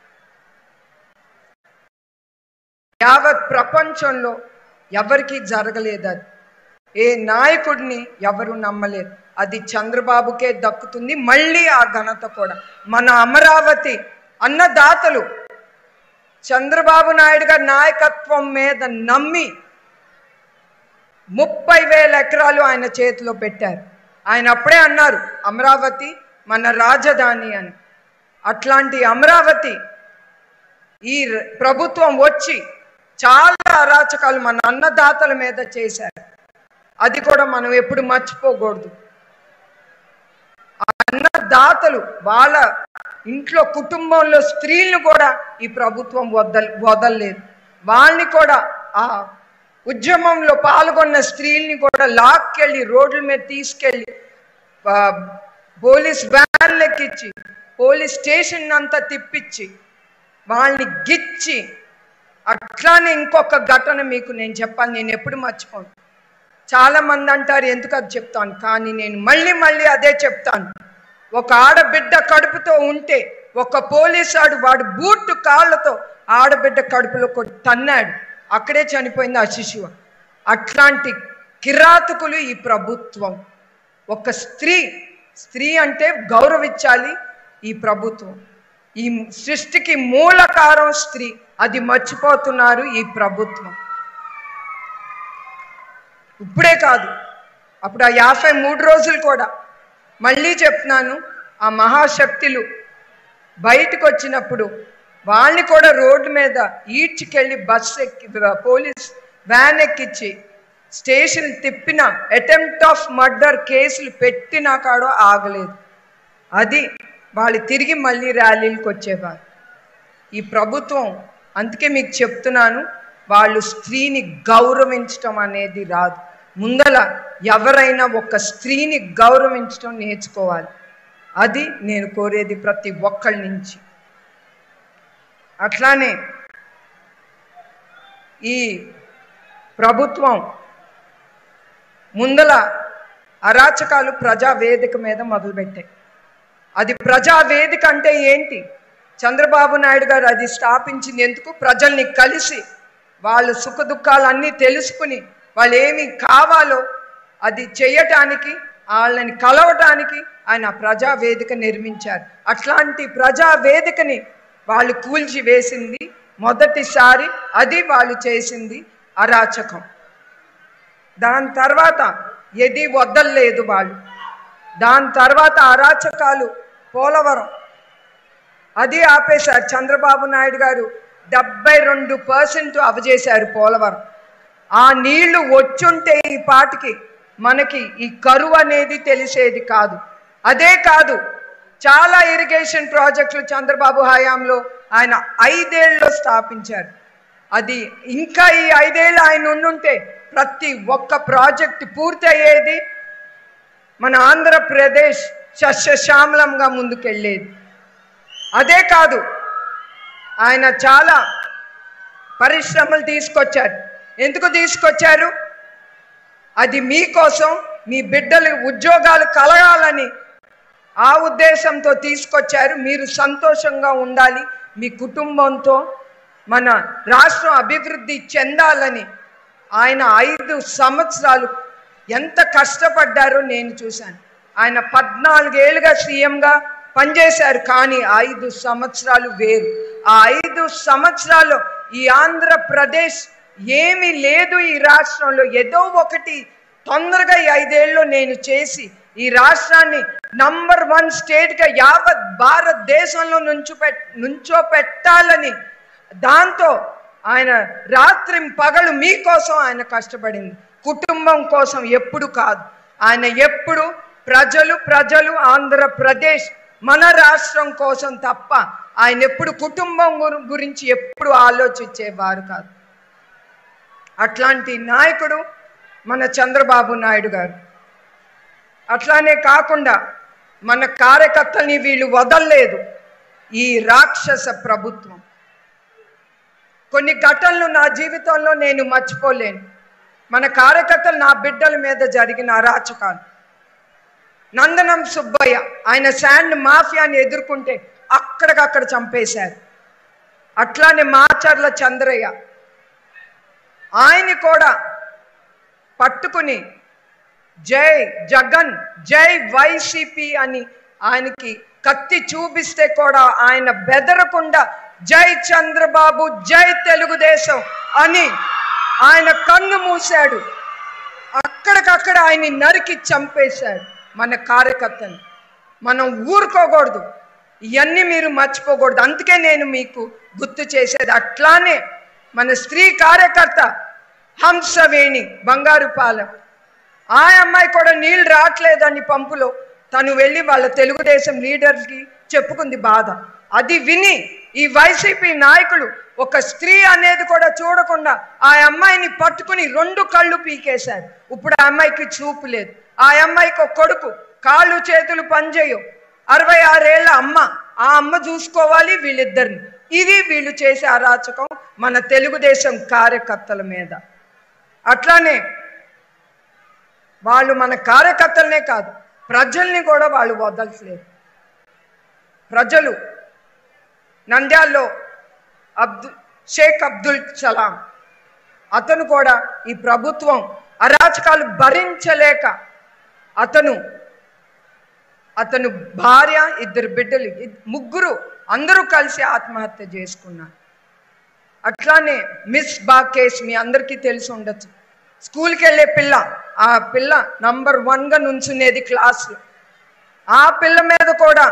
యావత్ ప్రపంచంలో ఎవరికి జరగలేదు అది ఏ నాయకుడిని ఎవరు నమ్మలేదు అది చంద్రబాబుకే దక్కుతుంది మళ్ళీ ఆ ఘనత కూడా మన అమరావతి అన్నదాతలు చంద్రబాబు నాయుడు గారి నాయకత్వం మీద నమ్మి ముప్పై వేల ఎకరాలు ఆయన చేతిలో పెట్టారు ఆయన అప్పుడే అన్నారు అమరావతి మన రాజధాని అని అట్లాంటి అమరావతి ఈ ర- ప్రభుత్వం వచ్చి చాలా అరాచకాలు మన అన్నదాతల మీద చేశారు అది కూడా మనం ఎప్పుడు మర్చిపోకూడదు ఆ అన్నదాతలు వాళ్ళ ఇంట్లో కుటుంబంలో స్త్రీలను కూడా ఈ ప్రభుత్వం వదల వదలలేదు వాళ్ళని కూడా ఆ ఉద్యమంలో పాల్గొన్న స్త్రీల్ని కూడా లాక్కెళ్ళి రోడ్ల మీద తీసుకెళ్ళి ఆ, పోలీస్ వ్యాన్లు ఎక్కించి పోలీస్ స్టేషన్ అంతా తిప్పించి వాళ్ళని గిచ్చి అట్లానే ఇంకొక ఘటన మీకు నేను చెప్పాలి నేను ఎప్పుడు మర్చిపోను చాలా మంది అంటారు ఎందుకు అది చెప్తాను కానీ నేను మళ్ళీ మళ్ళీ అదే చెప్తాను ఒక ఆడబిడ్డ కడుపుతో ఉంటే ఒక పోలీసాడు వాడు బూట్ కాళ్ళతో ఆడబిడ్డ కడుపులో కొట్టి తన్నాడు అక్కడే చనిపోయింది ఆ శిశువు అట్లాంటి కిరాతకులు ఈ ప్రభుత్వం ఒక స్త్రీ స్త్రీ అంటే గౌరవించాలి ఈ ప్రభుత్వం ఈ సృష్టికి మూలకారం స్త్రీ అది మర్చిపోతున్నారు ఈ ప్రభుత్వం ఇప్పుడే కాదు అప్పుడు ఆ యాభై మూడు రోజులు కూడా మళ్ళీ చెప్తున్నాను ఆ మహాశక్తులు బయటకు వచ్చినప్పుడు వాళ్ళని కూడా రోడ్డు మీద ఈడ్చుకెళ్ళి బస్ ఎక్కి పోలీస్ వ్యాన్ ఎక్కించి స్టేషన్ తిప్పిన అటెంప్ట్ ఆఫ్ మర్డర్ కేసులు పెట్టినా కాడో ఆగలేదు అది వాళ్ళు తిరిగి మళ్ళీ ర్యాలీలకు వచ్చేవారు ఈ ప్రభుత్వం అందుకే మీకు చెప్తున్నాను వాళ్ళు స్త్రీని గౌరవించటం అనేది రాదు ముందల ఎవరైనా ఒక స్త్రీని గౌరవించటం నేర్చుకోవాలి అది నేను కోరేది ప్రతి ఒక్కళ్ళ నుంచి అట్లానే ఈ ప్రభుత్వం ముందల అరాచకాలు ప్రజా వేదిక మీద మొదలుపెట్టాయి అది ప్రజా వేదిక అంటే ఏంటి చంద్రబాబు నాయుడు గారు అది స్థాపించింది ఎందుకు ప్రజల్ని కలిసి వాళ్ళ సుఖ దుఃఖాలన్నీ తెలుసుకుని వాళ్ళు ఏమి కావాలో అది చేయటానికి వాళ్ళని కలవటానికి ఆయన ప్రజా వేదిక నిర్మించారు అట్లాంటి ప్రజా వేదికని వాళ్ళు కూల్చి వేసింది మొదటిసారి అది వాళ్ళు చేసింది అరాచకం దాని తర్వాత ఏది వదలలేదు వాళ్ళు దాని తర్వాత అరాచకాలు పోలవరం అది ఆపేశారు చంద్రబాబు నాయుడు గారు డెబ్బై రెండు పర్సెంట్ అవజేశారు పోలవరం ఆ నీళ్లు వచ్చుంటే ఈ పాటికి మనకి ఈ కరువు అనేది తెలిసేది కాదు అదే కాదు చాలా ఇరిగేషన్ ప్రాజెక్టులు చంద్రబాబు హయాంలో ఆయన ఐదేళ్లలో స్థాపించారు అది ఇంకా ఈ ఐదేళ్ళు ఆయన ఉండుంటే ప్రతి ఒక్క ప్రాజెక్ట్ పూర్తి అయ్యేది మన ఆంధ్రప్రదేశ్ సస్యశ్యామలంగా ముందుకెళ్ళేది అదే కాదు ఆయన చాలా పరిశ్రమలు తీసుకొచ్చారు ఎందుకు తీసుకొచ్చారు అది మీకోసం మీ బిడ్డలు ఉద్యోగాలు కలగాలని ఆ ఉద్దేశంతో తీసుకొచ్చారు మీరు సంతోషంగా ఉండాలి మీ కుటుంబంతో మన రాష్ట్రం అభివృద్ధి చెందాలని ఆయన ఐదు సంవత్సరాలు ఎంత కష్టపడ్డారో నేను చూశాను ఆయన పద్నాలుగేళ్ళుగా సీఎంగా పనిచేశారు కానీ ఐదు సంవత్సరాలు వేరు ఆ ఐదు సంవత్సరాలు ఈ ఆంధ్రప్రదేశ్ ఏమీ లేదు ఈ రాష్ట్రంలో ఏదో ఒకటి తొందరగా ఈ ఐదేళ్ళు నేను చేసి ఈ రాష్ట్రాన్ని నంబర్ వన్ స్టేట్గా యావత్ భారతదేశంలో నుంచో పెట్ నుంచో పెట్టాలని దాంతో ఆయన రాత్రి పగలు మీకోసం ఆయన కష్టపడింది కుటుంబం కోసం ఎప్పుడు కాదు ఆయన ఎప్పుడు ప్రజలు ప్రజలు ఆంధ్రప్రదేశ్ మన రాష్ట్రం కోసం తప్ప ఆయన ఎప్పుడు కుటుంబం గురి- గురించి ఎప్పుడు ఆలోచించేవారు కాదు అట్లాంటి నాయకుడు మన చంద్రబాబు నాయుడు గారు అట్లానే కాకుండా మన కార్యకర్తల్ని వీళ్ళు వదలలేదు ఈ రాక్షస ప్రభుత్వం కొన్ని ఘటనలు నా జీవితంలో నేను మర్చిపోలేను మన కార్యకర్తలు నా బిడ్డల మీద జరిగిన అరాచకాలు నందనం సుబ్బయ్య ఆయన శాండ్ మాఫియాని ఎదుర్కొంటే అక్కడికక్కడ చంపేశారు అట్లానే మాచర్ల చంద్రయ్య ఆయన్ని కూడా పట్టుకుని జై జగన్ జై వైసీపీ అని ఆయనకి కత్తి చూపిస్తే కూడా ఆయన బెదరకుండా జై చంద్రబాబు జై తెలుగుదేశం అని ఆయన కన్ను మూశాడు అక్కడికక్కడ ఆయన్ని నరికి చంపేశాడు మన కార్యకర్తని మనం ఊరుకోకూడదు ఇవన్నీ మీరు మర్చిపోకూడదు అందుకే నేను మీకు గుర్తు చేసేది అట్లానే మన స్త్రీ కార్యకర్త హంసవేణి బంగారుపాలెం ఆ అమ్మాయి కూడా నీళ్ళు రావట్లేదని పంపులో తను వెళ్ళి వాళ్ళ తెలుగుదేశం లీడర్కి చెప్పుకుంది బాధ అది విని ఈ వైసీపీ నాయకులు ఒక స్త్రీ అనేది కూడా చూడకుండా ఆ అమ్మాయిని పట్టుకుని రెండు కళ్ళు పీకేశారు ఇప్పుడు ఆ అమ్మాయికి చూపు లేదు ఆ అమ్మాయికి ఒక కొడుకు కాళ్ళు చేతులు పనిచేయవు అరవై ఆరేళ్ల అమ్మ ఆ అమ్మ చూసుకోవాలి వీళ్ళిద్దరిని ఇది వీళ్ళు చేసే అరాచకం మన తెలుగుదేశం కార్యకర్తల మీద అట్లానే వాళ్ళు మన కార్యకర్తలనే కాదు ప్రజల్ని కూడా వాళ్ళు వదలట్లేదు ప్రజలు నంద్యాల్లో అబ్దు షేక్ అబ్దుల్ సలాం అతను కూడా ఈ ప్రభుత్వం అరాచకాలు భరించలేక అతను అతను భార్య ఇద్దరు బిడ్డలు ఇద్- ముగ్గురు అందరూ కలిసి ఆత్మహత్య చేసుకున్నారు అట్లానే మిస్ బా కేస్ మీ అందరికీ తెలిసి ఉండొచ్చు స్కూల్కి వెళ్ళే పిల్ల ఆ పిల్ల నంబర్ వన్గా నుంచునేది క్లాస్లో ఆ పిల్ల మీద కూడా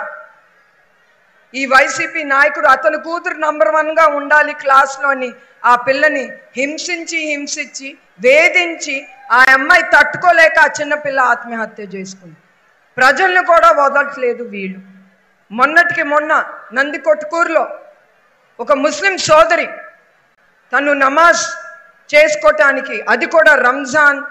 ఈ వైసీపీ నాయకుడు అతని కూతురు నంబర్ వన్గా ఉండాలి క్లాస్లోని ఆ పిల్లని హింసించి హింసించి వేధించి ఆ అమ్మాయి తట్టుకోలేక ఆ చిన్న పిల్ల ఆత్మహత్య చేసుకుంది ప్రజల్ని కూడా వదలట్లేదు వీళ్ళు మొన్నటికి మొన్న నందికొట్కూరులో ఒక ముస్లిం సోదరి తను నమాజ్ చేసుకోవటానికి అది కూడా రంజాన్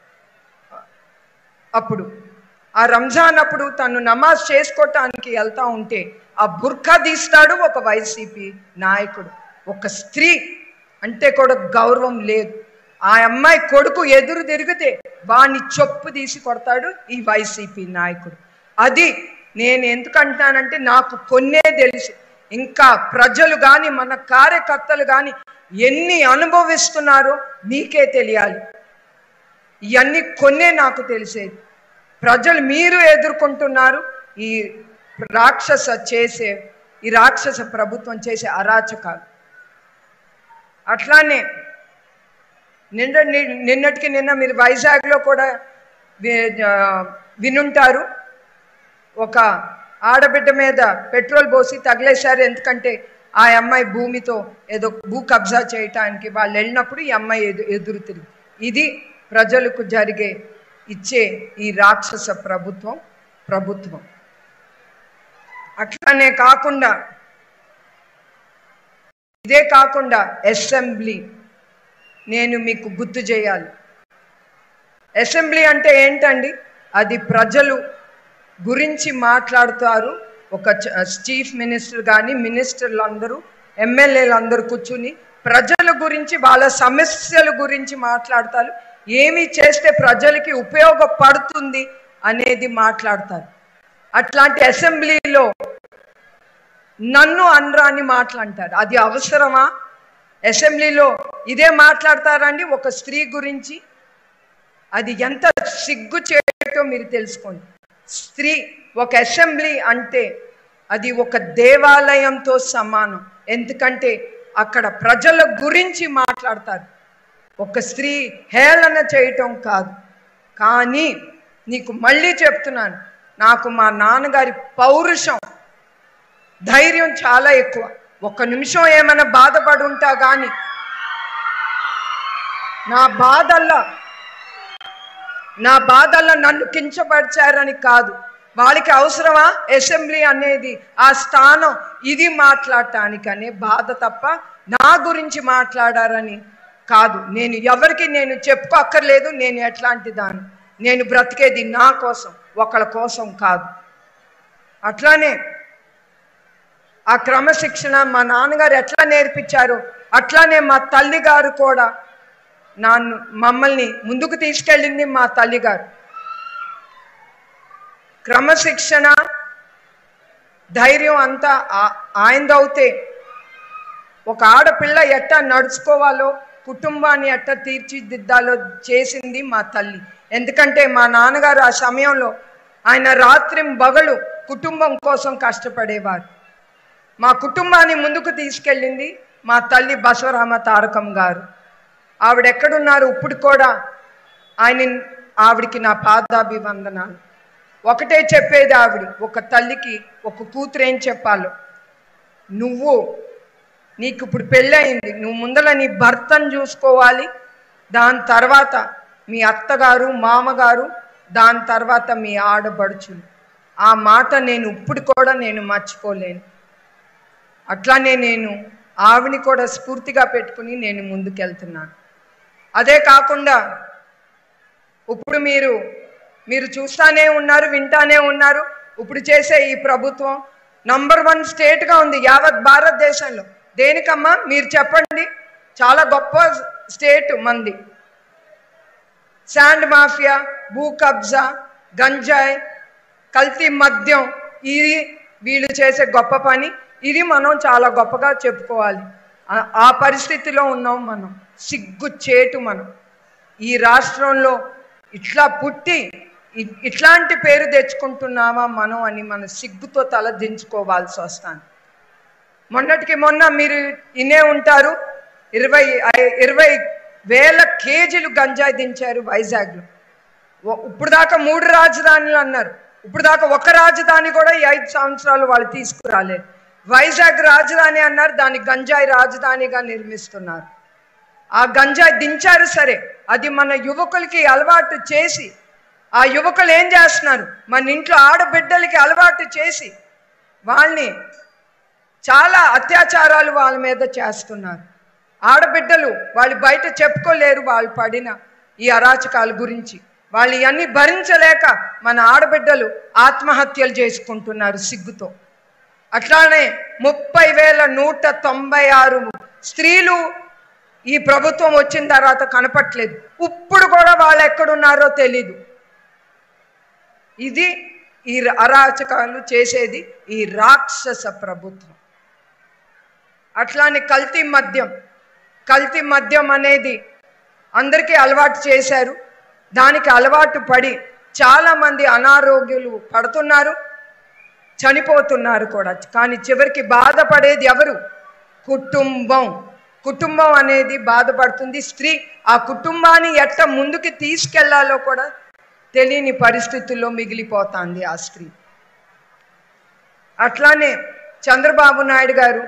అప్పుడు ఆ రంజాన్ అప్పుడు తను నమాజ్ చేసుకోవటానికి వెళ్తా ఉంటే ఆ బుర్ఖా తీస్తాడు ఒక వైసీపీ నాయకుడు ఒక స్త్రీ అంటే కూడా గౌరవం లేదు ఆ అమ్మాయి కొడుకు ఎదురు తిరిగితే వాణ్ణి చొప్పు తీసి కొడతాడు ఈ వైసీపీ నాయకుడు అది నేను ఎందుకంటానంటే నాకు కొన్నే తెలుసు ఇంకా ప్రజలు కానీ మన కార్యకర్తలు కానీ ఎన్ని అనుభవిస్తున్నారో మీకే తెలియాలి ఇవన్నీ కొన్నే నాకు తెలిసేది ప్రజలు మీరు ఎదుర్కొంటున్నారు ఈ రాక్షస చేసే ఈ రాక్షస ప్రభుత్వం చేసే అరాచకాలు అట్లానే నిన్న ని- నిన్నటికి నిన్న మీరు వైజాగ్లో కూడా వి- ఆ, వినుంటారు ఒక ఆడబిడ్డ మీద పెట్రోల్ పోసి తగిలేశారు ఎందుకంటే ఆ అమ్మాయి భూమితో ఏదో భూ కబ్జా చేయటానికి వాళ్ళు వెళ్ళినప్పుడు ఈ అమ్మాయి ఎదు ఎదురు తిరిగి ఇది ప్రజలకు జరిగే ఇచ్చే ఈ రాక్షస ప్రభుత్వం ప్రభుత్వం అట్లానే కాకుండా ఇదే కాకుండా అసెంబ్లీ నేను మీకు గుర్తు చేయాలి అసెంబ్లీ అంటే ఏంటండి అది ప్రజలు గురించి మాట్లాడుతారు ఒక చ- చీఫ్ మినిస్టర్ కానీ మినిస్టర్లు అందరూ ఎమ్మెల్యేలు అందరూ కూర్చుని ప్రజల గురించి వాళ్ళ సమస్యల గురించి మాట్లాడతారు ఏమి చేస్తే ప్రజలకి ఉపయోగపడుతుంది అనేది మాట్లాడతారు అట్లాంటి అసెంబ్లీలో నన్ను అనరాని మాట్లాడతారు అది అవసరమా అసెంబ్లీలో ఇదే మాట్లాడతారండి ఒక స్త్రీ గురించి అది ఎంత సిగ్గు చేయటో మీరు తెలుసుకోండి స్త్రీ ఒక అసెంబ్లీ అంటే అది ఒక దేవాలయంతో సమానం ఎందుకంటే అక్కడ ప్రజల గురించి మాట్లాడతారు ఒక స్త్రీ హేళన చేయటం కాదు కానీ నీకు మళ్ళీ చెప్తున్నాను నాకు మా నాన్నగారి పౌరుషం ధైర్యం చాలా ఎక్కువ ఒక్క నిమిషం ఏమైనా బాధపడి ఉంటా కానీ నా బాధల్లో నా బాధల్లో నన్ను కించపరిచారని కాదు వాళ్ళకి అవసరమా అసెంబ్లీ అనేది ఆ స్థానం ఇది మాట్లాడటానికనే బాధ తప్ప నా గురించి మాట్లాడారని కాదు నేను ఎవరికి నేను చెప్పుకోక్కర్లేదు నేను ఎట్లాంటి దాన్ని నేను బ్రతికేది నా కోసం ఒకళ్ళ కోసం కాదు అట్లానే ఆ క్రమశిక్షణ మా నాన్నగారు ఎట్లా నేర్పించారు అట్లానే మా తల్లి గారు కూడా నాన్ను మమ్మల్ని ముందుకు తీసుకెళ్ళింది మా తల్లిగారు క్రమశిక్షణ ధైర్యం అంతా ఆ- ఆయనదవుతే ఒక ఆడపిల్ల ఎట్టా నడుచుకోవాలో కుటుంబాన్ని ఎట్టా తీర్చిదిద్దాలో చేసింది మా తల్లి ఎందుకంటే మా నాన్నగారు ఆ సమయంలో ఆయన రాత్రి బగలు కుటుంబం కోసం కష్టపడేవారు మా కుటుంబాన్ని ముందుకు తీసుకెళ్ళింది మా తల్లి బసవరామ తారకం గారు ఆవిడ ఎక్కడున్నారు ఇప్పుడు కూడా ఆయన ఆవిడికి నా పాదాభివందనాలు ఒకటే చెప్పేది ఆవిడ ఒక తల్లికి ఒక కూతురు ఏం చెప్పాలో నువ్వు నీకు ఇప్పుడు పెళ్ళయింది నువ్వు ముందల నీ భర్తను చూసుకోవాలి దాని తర్వాత మీ అత్తగారు మామగారు దాని తర్వాత మీ ఆడబడుచులు ఆ మాట నేను ఇప్పుడు కూడా నేను మర్చిపోలేను అట్లానే నేను ఆవిని కూడా స్ఫూర్తిగా పెట్టుకుని నేను ముందుకెళ్తున్నాను అదే కాకుండా ఇప్పుడు మీరు మీరు చూస్తానే ఉన్నారు వింటానే ఉన్నారు ఇప్పుడు చేసే ఈ ప్రభుత్వం నంబర్ వన్ స్టేట్గా ఉంది యావత్ భారతదేశంలో దేనికమ్మా మీరు చెప్పండి చాలా గొప్ప స్టేట్ మంది శాండ్ మాఫియా భూ కబ్జా గంజాయి కల్తీ మద్యం ఇది వీళ్ళు చేసే గొప్ప పని ఇది మనం చాలా గొప్పగా చెప్పుకోవాలి ఆ- ఆ పరిస్థితిలో ఉన్నాం మనం సిగ్గు చేటు మనం ఈ రాష్ట్రంలో ఇట్లా పుట్టి ఇ- ఇట్లాంటి పేరు తెచ్చుకుంటున్నామా మనం అని మన సిగ్గుతో తల దించుకోవాల్సి వస్తాను మొన్నటికి మొన్న మీరు ఇనే ఉంటారు ఇరవై ఐ- ఇరవై వేల కేజీలు గంజాయి దించారు వైజాగ్లో ఓ- ఇప్పుడు దాకా మూడు రాజధానులు అన్నారు ఇప్పుడు దాకా ఒక రాజధాని కూడా ఈ ఐదు సంవత్సరాలు వాళ్ళు తీసుకురాలేదు వైజాగ్ రాజధాని అన్నారు దాన్ని గంజాయి రాజధానిగా నిర్మిస్తున్నారు ఆ గంజాయి దించారు సరే అది మన యువకులకి అలవాటు చేసి ఆ యువకులు ఏం చేస్తున్నారు మన ఇంట్లో ఆడబిడ్డలకి అలవాటు చేసి వాళ్ళని చాలా అత్యాచారాలు వాళ్ళ మీద చేస్తున్నారు ఆడబిడ్డలు వాళ్ళు బయట చెప్పుకోలేరు వాళ్ళు పడిన ఈ అరాచకాల గురించి వాళ్ళు ఇవన్నీ భరించలేక మన ఆడబిడ్డలు ఆత్మహత్యలు చేసుకుంటున్నారు సిగ్గుతో అట్లానే ముప్పై వేల నూట తొంభై ఆరు స్త్రీలు ఈ ప్రభుత్వం వచ్చిన తర్వాత కనపట్లేదు ఇప్పుడు కూడా వాళ్ళు ఎక్కడున్నారో తెలీదు ఇది ఈ అరాచకాలు చేసేది ఈ రాక్షస ప్రభుత్వం అట్లానే కల్తీ మద్యం కల్తీ మద్యం అనేది అందరికీ అలవాటు చేశారు దానికి అలవాటు పడి చాలామంది అనారోగ్యులు పడుతున్నారు చనిపోతున్నారు కూడా కానీ చివరికి బాధపడేది ఎవరు కుటుంబం కుటుంబం అనేది బాధపడుతుంది స్త్రీ ఆ కుటుంబాన్ని ఎట్ట ముందుకు తీసుకెళ్లాలో కూడా తెలియని పరిస్థితుల్లో మిగిలిపోతుంది ఆ స్త్రీ అట్లానే చంద్రబాబు నాయుడు గారు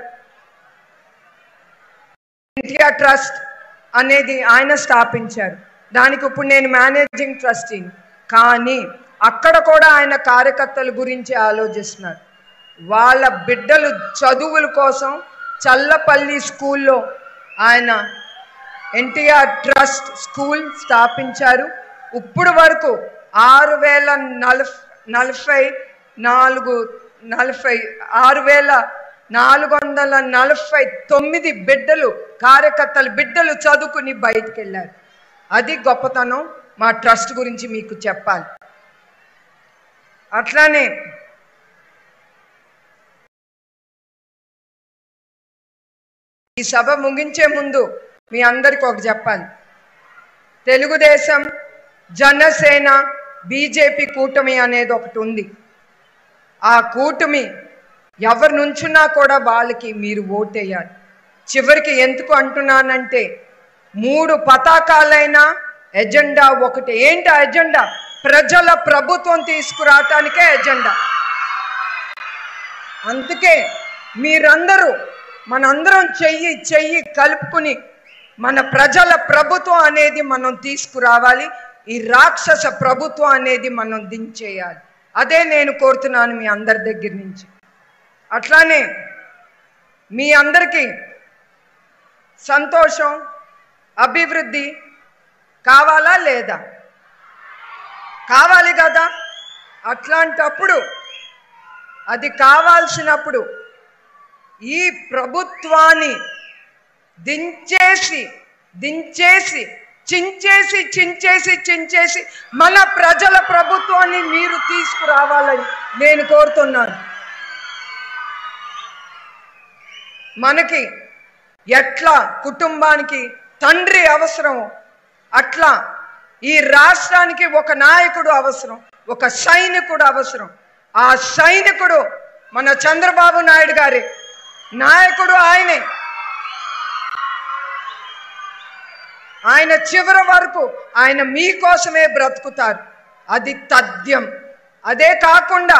ఎన్టీఆర్ ట్రస్ట్ అనేది ఆయన స్థాపించారు దానికి ఇప్పుడు నేను మేనేజింగ్ ట్రస్టీని కానీ అక్కడ కూడా ఆయన కార్యకర్తల గురించి ఆలోచిస్తున్నారు వాళ్ళ బిడ్డలు చదువుల కోసం చల్లపల్లి స్కూల్లో ఆయన ఎన్టీఆర్ ట్రస్ట్ స్కూల్ స్థాపించారు ఇప్పుడు వరకు ఆరు వేల నలఫ నలభై నాలుగు నలభై ఆరు వేల నాలుగు వందల నలభై తొమ్మిది బిడ్డలు కార్యకర్తలు బిడ్డలు చదువుకుని బయటికి వెళ్ళారు అది గొప్పతనం మా ట్రస్ట్ గురించి మీకు చెప్పాలి అట్లానే ఈ సభ ముగించే ముందు మీ అందరికి ఒక చెప్పాలి తెలుగుదేశం జనసేన బీజేపీ కూటమి అనేది ఒకటి ఉంది ఆ కూటమి ఎవరు నుంచున్నా కూడా వాళ్ళకి మీరు ఓటేయాలి చివరికి ఎందుకు అంటున్నానంటే మూడు పతాకాలైన ఎజెండా ఒకటి ఏంటి ఆ ఎజెండా ప్రజల ప్రభుత్వం తీసుకురావటానికే ఎజెండా అందుకే మీరందరూ మనందరం చెయ్యి చెయ్యి కలుపుకుని మన ప్రజల ప్రభుత్వం అనేది మనం తీసుకురావాలి ఈ రాక్షస ప్రభుత్వం అనేది మనం దించేయాలి అదే నేను కోరుతున్నాను మీ అందరి దగ్గర నుంచి అట్లానే మీ అందరికీ సంతోషం అభివృద్ధి కావాలా లేదా కావాలి కదా అట్లాంటప్పుడు అది కావాల్సినప్పుడు ఈ ప్రభుత్వాన్ని దించేసి దించేసి చించేసి చించేసి చించేసి మన ప్రజల ప్రభుత్వాన్ని మీరు తీసుకురావాలని నేను కోరుతున్నాను మనకి ఎట్లా కుటుంబానికి తండ్రి అవసరం అట్లా ఈ రాష్ట్రానికి ఒక నాయకుడు అవసరం ఒక సైనికుడు అవసరం ఆ సైనికుడు మన చంద్రబాబు నాయుడు గారి నాయకుడు ఆయనే ఆయన చివరి వరకు ఆయన మీకోసమే బ్రతుకుతారు అది తథ్యం అదే కాకుండా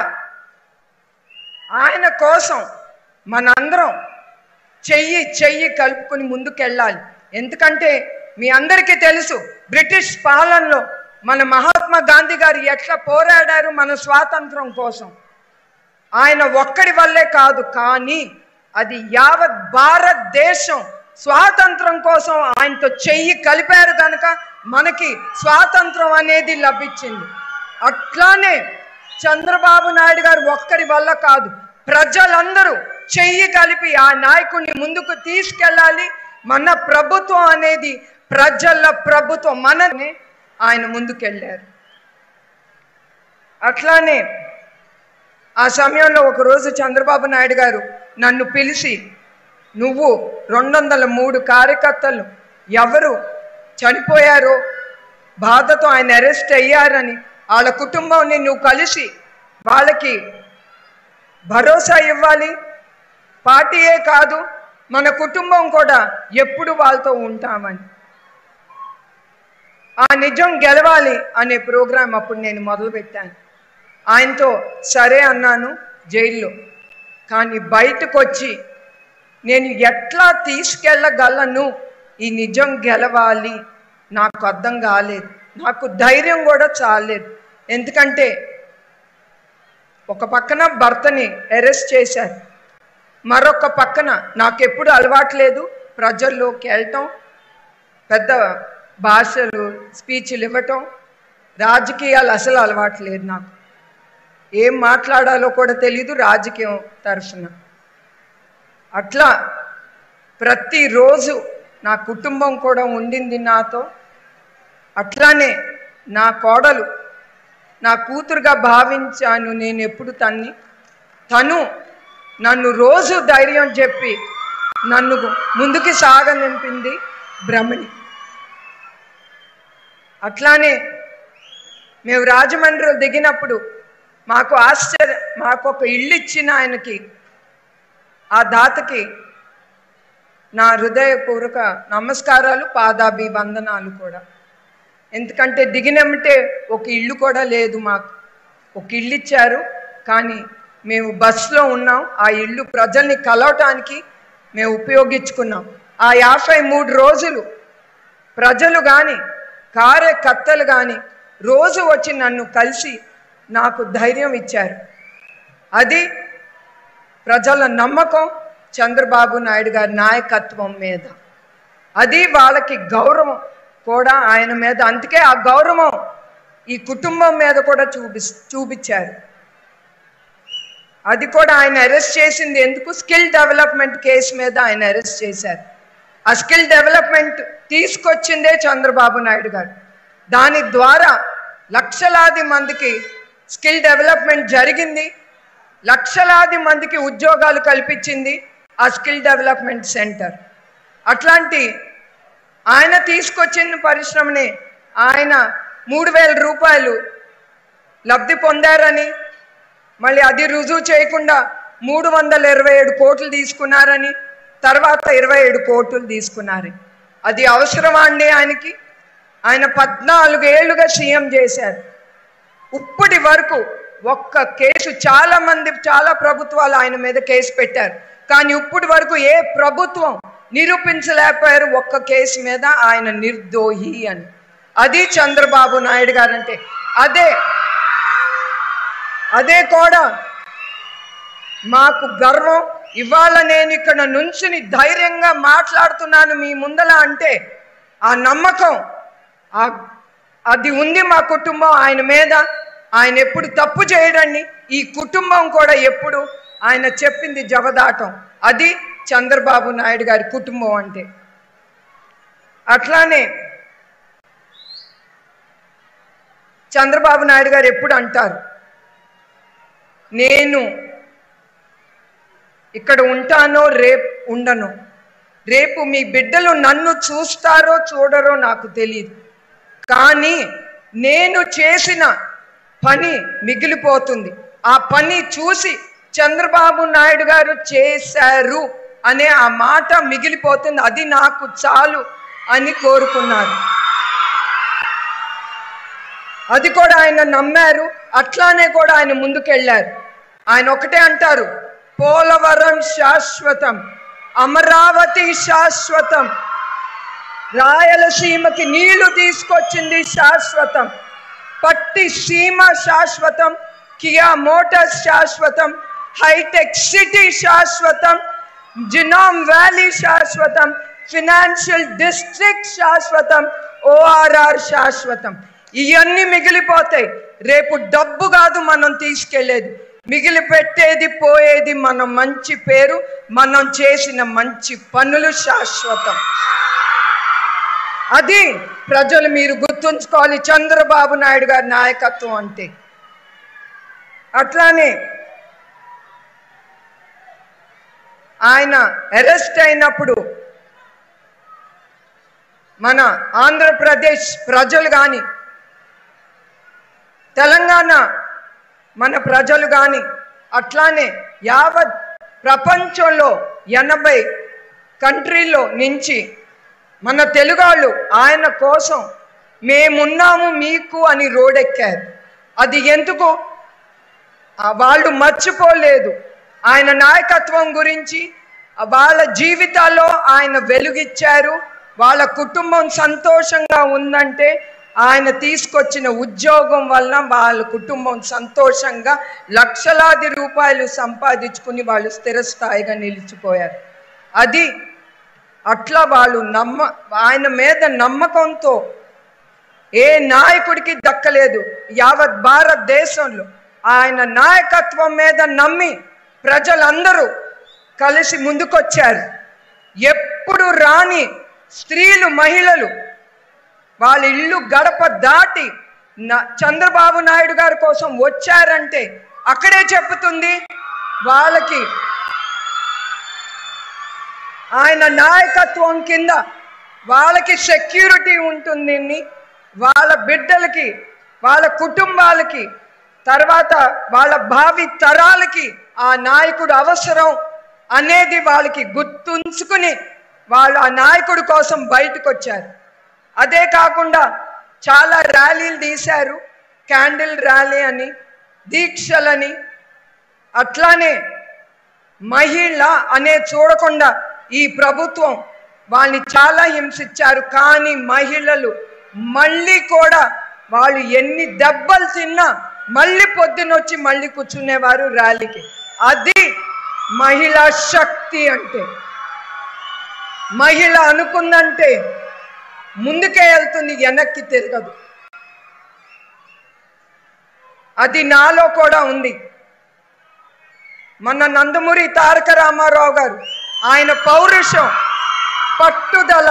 ఆయన కోసం మనందరం చెయ్యి చెయ్యి కలుపుకొని ముందుకెళ్ళాలి ఎందుకంటే మీ అందరికీ తెలుసు బ్రిటిష్ పాలనలో మన మహాత్మా గాంధీ గారు ఎట్లా పోరాడారు మన స్వాతంత్రం కోసం ఆయన ఒక్కడి వల్లే కాదు కానీ అది యావత్ భారతదేశం స్వాతంత్రం కోసం ఆయనతో చెయ్యి కలిపారు కనుక మనకి స్వాతంత్రం అనేది లభించింది అట్లానే చంద్రబాబు నాయుడు గారు ఒక్కరి వల్ల కాదు ప్రజలందరూ చెయ్యి కలిపి ఆ నాయకుడిని ముందుకు తీసుకెళ్ళాలి మన ప్రభుత్వం అనేది ప్రజల ప్రభుత్వం మననే ఆయన ముందుకెళ్ళారు అట్లానే ఆ సమయంలో ఒకరోజు చంద్రబాబు నాయుడు గారు నన్ను పిలిచి నువ్వు రెండు వందల మూడు కార్యకర్తలు ఎవరు చనిపోయారో బాధతో ఆయన అరెస్ట్ అయ్యారని వాళ్ళ కుటుంబాన్ని నువ్వు కలిసి వాళ్ళకి భరోసా ఇవ్వాలి పార్టీయే కాదు మన కుటుంబం కూడా ఎప్పుడు వాళ్ళతో ఉంటామని ఆ నిజం గెలవాలి అనే ప్రోగ్రాం అప్పుడు నేను మొదలుపెట్టాను ఆయనతో సరే అన్నాను జైల్లో కానీ బయటకు వచ్చి నేను ఎట్లా తీసుకెళ్ళగలను ఈ నిజం గెలవాలి నాకు అర్థం కాలేదు నాకు ధైర్యం కూడా చాలేదు ఎందుకంటే ఒక పక్కన భర్తని అరెస్ట్ చేశారు మరొక పక్కన నాకు ఎప్పుడు అలవాట్లేదు ప్రజల్లోకి వెళ్ళటం పెద్ద భాషలు స్పీచ్లు ఇవ్వటం రాజకీయాలు అసలు అలవాట్లేదు నాకు ఏం మాట్లాడాలో కూడా తెలీదు రాజకీయం తరఫున అట్లా ప్రతిరోజు నా కుటుంబం కూడా ఉండింది నాతో అట్లానే నా కోడలు నా కూతురుగా భావించాను నేను ఎప్పుడు తన్ని తను నన్ను రోజు ధైర్యం చెప్పి నన్ను ముందుకి సాగనింపింది బ్రహ్మణి అట్లానే మేము రాజమండ్రిలో దిగినప్పుడు మాకు ఆశ్చర్య మాకు ఒక ఇల్లు ఇచ్చిన ఆయనకి ఆ దాతకి నా హృదయపూర్వక నమస్కారాలు పాదాభి వందనాలు కూడా ఎందుకంటే దిగినమంటే ఒక ఇల్లు కూడా లేదు మాకు ఒక ఇల్లు ఇచ్చారు కానీ మేము బస్సులో ఉన్నాం ఆ ఇల్లు ప్రజల్ని కలవటానికి మేము ఉపయోగించుకున్నాం ఆ యాభై మూడు రోజులు ప్రజలు కానీ కార్యకర్తలు కానీ రోజు వచ్చి నన్ను కలిసి నాకు ధైర్యం ఇచ్చారు అది ప్రజల నమ్మకం చంద్రబాబు నాయుడు గారి నాయకత్వం మీద అది వాళ్ళకి గౌరవం కూడా ఆయన మీద అందుకే ఆ గౌరవం ఈ కుటుంబం మీద కూడా చూపి చూపించారు అది కూడా ఆయన అరెస్ట్ చేసింది ఎందుకు స్కిల్ డెవలప్మెంట్ కేసు మీద ఆయన అరెస్ట్ చేశారు ఆ స్కిల్ డెవలప్మెంట్ తీసుకొచ్చిందే చంద్రబాబు నాయుడు గారు దాని ద్వారా లక్షలాది మందికి స్కిల్ డెవలప్మెంట్ జరిగింది లక్షలాది మందికి ఉద్యోగాలు కల్పించింది ఆ స్కిల్ డెవలప్మెంట్ సెంటర్ అట్లాంటి ఆయన తీసుకొచ్చిన పరిశ్రమని ఆయన మూడు వేల రూపాయలు లబ్ధి పొందారని మళ్ళీ అది రుజువు చేయకుండా మూడు వందల ఇరవై ఏడు కోట్లు తీసుకున్నారని తర్వాత ఇరవై ఏడు కోట్లు తీసుకున్నారు అది అవసరమా అండి ఆయనకి ఆయన పద్నాలుగు ఏళ్ళుగా సీఎం చేశారు ఇప్పటి వరకు ఒక్క కేసు చాలా మంది చాలా ప్రభుత్వాలు ఆయన మీద కేసు పెట్టారు కానీ ఇప్పటి వరకు ఏ ప్రభుత్వం నిరూపించలేకపోయారు ఒక్క కేసు మీద ఆయన నిర్దోహి అని అది చంద్రబాబు నాయుడు గారంటే అదే అదే కూడా మాకు గర్వం ఇవాళ నేను ఇక్కడ నుంచుని ధైర్యంగా మాట్లాడుతున్నాను మీ ముందల అంటే ఆ నమ్మకం ఆ అది ఉంది మా కుటుంబం ఆయన మీద ఆయన ఎప్పుడు తప్పు చేయడండి ఈ కుటుంబం కూడా ఎప్పుడు ఆయన చెప్పింది జవదాటం అది చంద్రబాబు నాయుడు గారి కుటుంబం అంటే అట్లానే చంద్రబాబు నాయుడు గారు ఎప్పుడు అంటారు నేను ఇక్కడ ఉంటానో రేపు ఉండను రేపు మీ బిడ్డలు నన్ను చూస్తారో చూడరో నాకు తెలియదు కానీ నేను చేసిన పని మిగిలిపోతుంది ఆ పని చూసి చంద్రబాబు నాయుడు గారు చేశారు అనే ఆ మాట మిగిలిపోతుంది అది నాకు చాలు అని కోరుకున్నారు అది కూడా ఆయన నమ్మారు అట్లానే కూడా ఆయన ముందుకెళ్ళారు ఆయన ఒకటే అంటారు పోలవరం శాశ్వతం అమరావతి శాశ్వతం రాయలసీమకి నీళ్లు తీసుకొచ్చింది శాశ్వతం పట్టి సీమ శాశ్వతం కియా మోటార్స్ శాశ్వతం హైటెక్ సిటీ శాశ్వతం జినామ్ వ్యాలీ శాశ్వతం ఫినాన్షియల్ డిస్ట్రిక్ట్ శాశ్వతం ఓఆర్ఆర్ శాశ్వతం ఇవన్నీ మిగిలిపోతాయి రేపు డబ్బు కాదు మనం తీసుకెళ్లేది మిగిలి పెట్టేది పోయేది మన మంచి పేరు మనం చేసిన మంచి పనులు శాశ్వతం అది ప్రజలు మీరు గుర్తుంచుకోవాలి చంద్రబాబు నాయుడు గారి నాయకత్వం అంటే అట్లానే ఆయన అరెస్ట్ అయినప్పుడు మన ఆంధ్రప్రదేశ్ ప్రజలు కానీ తెలంగాణ మన ప్రజలు కానీ అట్లానే యావత్ ప్రపంచంలో ఎనభై కంట్రీలో నుంచి మన తెలుగాళ్ళు ఆయన కోసం మేమున్నాము మీకు అని రోడెక్కారు అది ఎందుకు ఆ వాళ్ళు మర్చిపోలేదు ఆయన నాయకత్వం గురించి ఆ వాళ్ళ జీవితాల్లో ఆయన వెలుగిచ్చారు వాళ్ళ కుటుంబం సంతోషంగా ఉందంటే ఆయన తీసుకొచ్చిన ఉద్యోగం వల్ల వాళ్ళ కుటుంబం సంతోషంగా లక్షలాది రూపాయలు సంపాదించుకుని వాళ్ళు స్థిరస్థాయిగా నిలిచిపోయారు అది అట్లా వాళ్ళు నమ్మ ఆయన మీద నమ్మకంతో ఏ నాయకుడికి దక్కలేదు యావత్ భారతదేశంలో ఆయన నాయకత్వం మీద నమ్మి ప్రజలందరూ కలిసి ముందుకొచ్చారు ఎప్పుడు రాని స్త్రీలు మహిళలు వాళ్ళ ఇల్లు గడప దాటి నా- చంద్రబాబు నాయుడు గారి కోసం వచ్చారంటే అక్కడే చెప్పుతుంది వాళ్ళకి ఆయన నాయకత్వం కింద వాళ్ళకి సెక్యూరిటీ ఉంటుంది వాళ్ళ బిడ్డలకి వాళ్ళ కుటుంబాలకి తర్వాత వాళ్ళ భావి తరాలకి ఆ నాయకుడు అవసరం అనేది వాళ్ళకి గుర్తుంచుకుని వాళ్ళు ఆ నాయకుడి కోసం బయటకు వచ్చారు అదే కాకుండా చాలా ర్యాలీలు తీశారు క్యాండిల్ ర్యాలీ అని దీక్షలని అట్లానే మహిళ అనే చూడకుండా ఈ ప్రభుత్వం వాళ్ళని చాలా హింసించారు కానీ మహిళలు మళ్ళీ కూడా వాళ్ళు ఎన్ని దెబ్బలు తిన్నా మళ్ళీ పొద్దునొచ్చి మళ్ళీ కూర్చునేవారు ర్యాలీకి అది మహిళా శక్తి అంటే మహిళ అనుకుందంటే ముందుకే వెళ్తుంది వెనక్కి తిరగదు అది నాలో కూడా ఉంది మన నందమూరి తారక రామారావు గారు ఆయన పౌరుషం పట్టుదల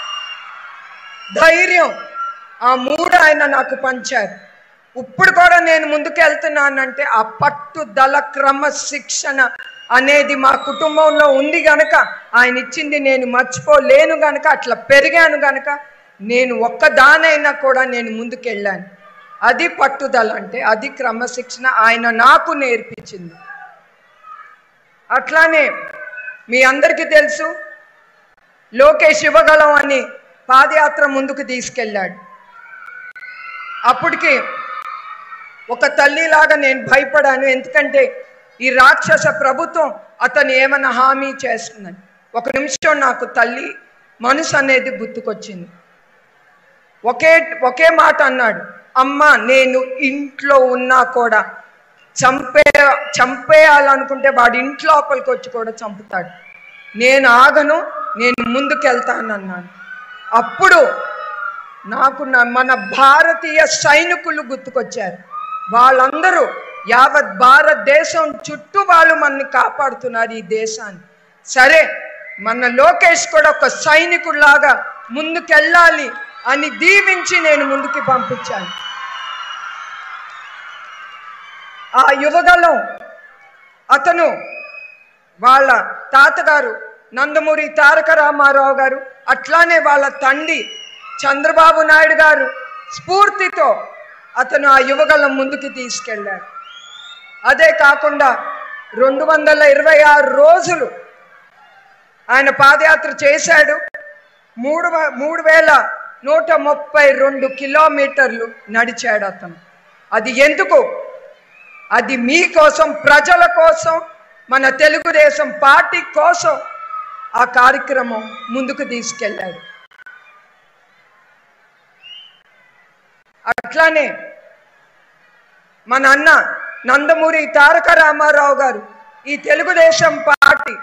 ధైర్యం ఆ మూడు ఆయన నాకు పంచారు ఇప్పుడు కూడా నేను ముందుకు వెళ్తున్నానంటే ఆ పట్టుదల క్రమశిక్షణ అనేది మా కుటుంబంలో ఉంది గనక ఆయన ఇచ్చింది నేను మర్చిపోలేను గనక అట్లా పెరిగాను గనక నేను ఒక్కదానైనా కూడా నేను ముందుకెళ్ళాను అది పట్టుదల అంటే అది క్రమశిక్షణ ఆయన నాకు నేర్పించింది అట్లానే మీ అందరికీ తెలుసు లోకేష్ ఇవ్వగలం అని పాదయాత్ర ముందుకు తీసుకెళ్ళాడు అప్పటికి ఒక తల్లిలాగా నేను భయపడాను ఎందుకంటే ఈ రాక్షస ప్రభుత్వం అతను ఏమైనా హామీ చేస్తుందని ఒక నిమిషం నాకు తల్లి మనసు అనేది గుర్తుకొచ్చింది ఒకే ఒకే మాట అన్నాడు అమ్మ నేను ఇంట్లో ఉన్నా కూడా చంపే చంపేయాలనుకుంటే వాడి ఇంటి లోపలికి వచ్చి కూడా చంపుతాడు నేను ఆగను నేను ముందుకెళ్తానన్నాను అప్పుడు నాకు నా- మన భారతీయ సైనికులు గుర్తుకొచ్చారు వాళ్ళందరూ యావత్ భారతదేశం చుట్టూ వాళ్ళు మనని కాపాడుతున్నారు ఈ దేశాన్ని సరే మన లోకేష్ కూడా ఒక సైనికుడిలాగా ముందుకెళ్ళాలి అని దీవించి నేను ముందుకి పంపించాను ఆ యువగలం అతను వాళ్ళ తాతగారు నందమూరి తారక రామారావు గారు అట్లానే వాళ్ళ తండ్రి చంద్రబాబు నాయుడు గారు స్ఫూర్తితో అతను ఆ యువగలం ముందుకు తీసుకెళ్ళాడు అదే కాకుండా రెండు వందల ఇరవై ఆరు రోజులు ఆయన పాదయాత్ర చేశాడు మూడు వ- మూడు వేల నూట ముప్పై రెండు కిలోమీటర్లు నడిచాడు అతను అది ఎందుకు అది మీకోసం ప్రజల కోసం మన తెలుగుదేశం పార్టీ కోసం ఆ కార్యక్రమం ముందుకు తీసుకెళ్ళాడు అట్లానే మన అన్న నందమూరి తారక రామారావు గారు ఈ తెలుగుదేశం పార్టీ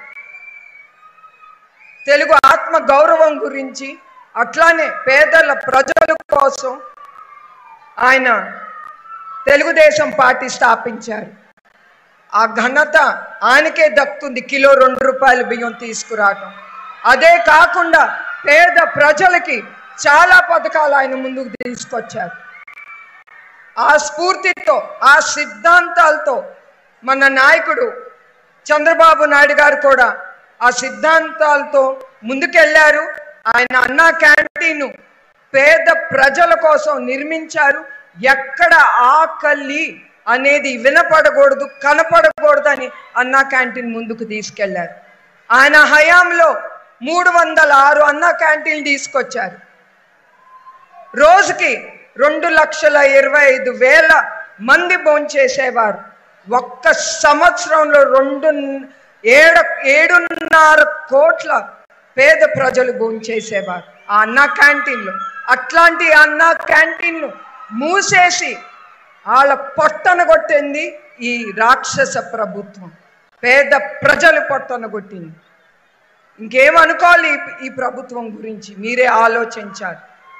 తెలుగు ఆత్మ గౌరవం గురించి అట్లానే పేదల ప్రజల కోసం ఆయన తెలుగుదేశం పార్టీ స్థాపించారు ఆ ఘనత ఆయనకే దక్కుతుంది కిలో రెండు రూపాయల బియ్యం తీసుకురావటం అదే కాకుండా పేద ప్రజలకి చాలా పథకాలు ఆయన ముందుకు తీసుకొచ్చారు ఆ స్ఫూర్తితో ఆ సిద్ధాంతాలతో మన నాయకుడు చంద్రబాబు నాయుడు గారు కూడా ఆ సిద్ధాంతాలతో ముందుకెళ్లారు ఆయన అన్నా క్యాంటీన్ పేద ప్రజల కోసం నిర్మించారు ఎక్కడ ఆకలి అనేది వినపడకూడదు కనపడకూడదని అన్నా క్యాంటీన్ ముందుకు తీసుకెళ్లారు ఆయన హయాంలో మూడు వందల ఆరు అన్నా క్యాంటీన్లు తీసుకొచ్చారు రోజుకి రెండు లక్షల ఇరవై ఐదు వేల మంది భోంచేసేవారు ఒక్క సంవత్సరంలో రెండు ఏడు ఏడున్నర కోట్ల పేద ప్రజలు భోంచేసేవారు ఆ అన్నా క్యాంటీన్లు అట్లాంటి అన్నా క్యాంటీన్లు మూసేసి వాళ్ళ పొట్టన కొట్టింది ఈ రాక్షస ప్రభుత్వం పేద ప్రజలు పొట్టన కొట్టింది ఇంకేమనుకోవాలి ఈ- ఈ ప్రభుత్వం గురించి మీరే ఆలోచించాలి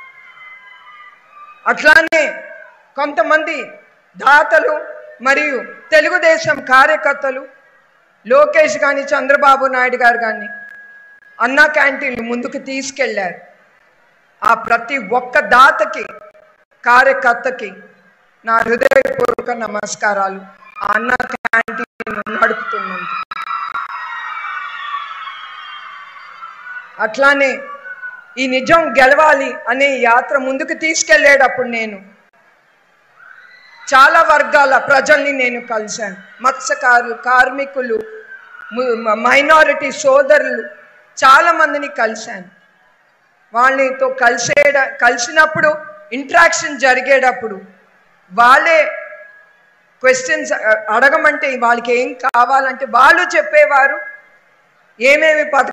అట్లానే కొంతమంది దాతలు మరియు తెలుగుదేశం కార్యకర్తలు లోకేష్ కానీ చంద్రబాబు నాయుడు గారు కానీ అన్నా క్యాంటీన్లు ముందుకు తీసుకెళ్లారు ఆ ప్రతి ఒక్క దాతకి కార్యకర్తకి నా హృదయపూర్వక నమస్కారాలు ఆ అన్నా క్యాంటీన్ నడుపుతున్నందుకు అట్లానే ఈ నిజం గెలవాలి అనే యాత్ర ముందుకు తీసుకెళ్లేటప్పుడు నేను చాలా వర్గాల ప్రజల్ని నేను కలిశాను మత్స్యకారులు కార్మికులు ము- మైనారిటీ సోదరులు చాలా మందిని కలిశాను వాళ్ళతో కలిసేడ కలిసినప్పుడు ఇంట్రాక్షన్ జరిగేటప్పుడు వాళ్ళే క్వశ్చన్స్ అడగమంటే వాళ్ళకి ఏం కావాలంటే వాళ్ళు చెప్పేవారు ఏమేమి పథకాలు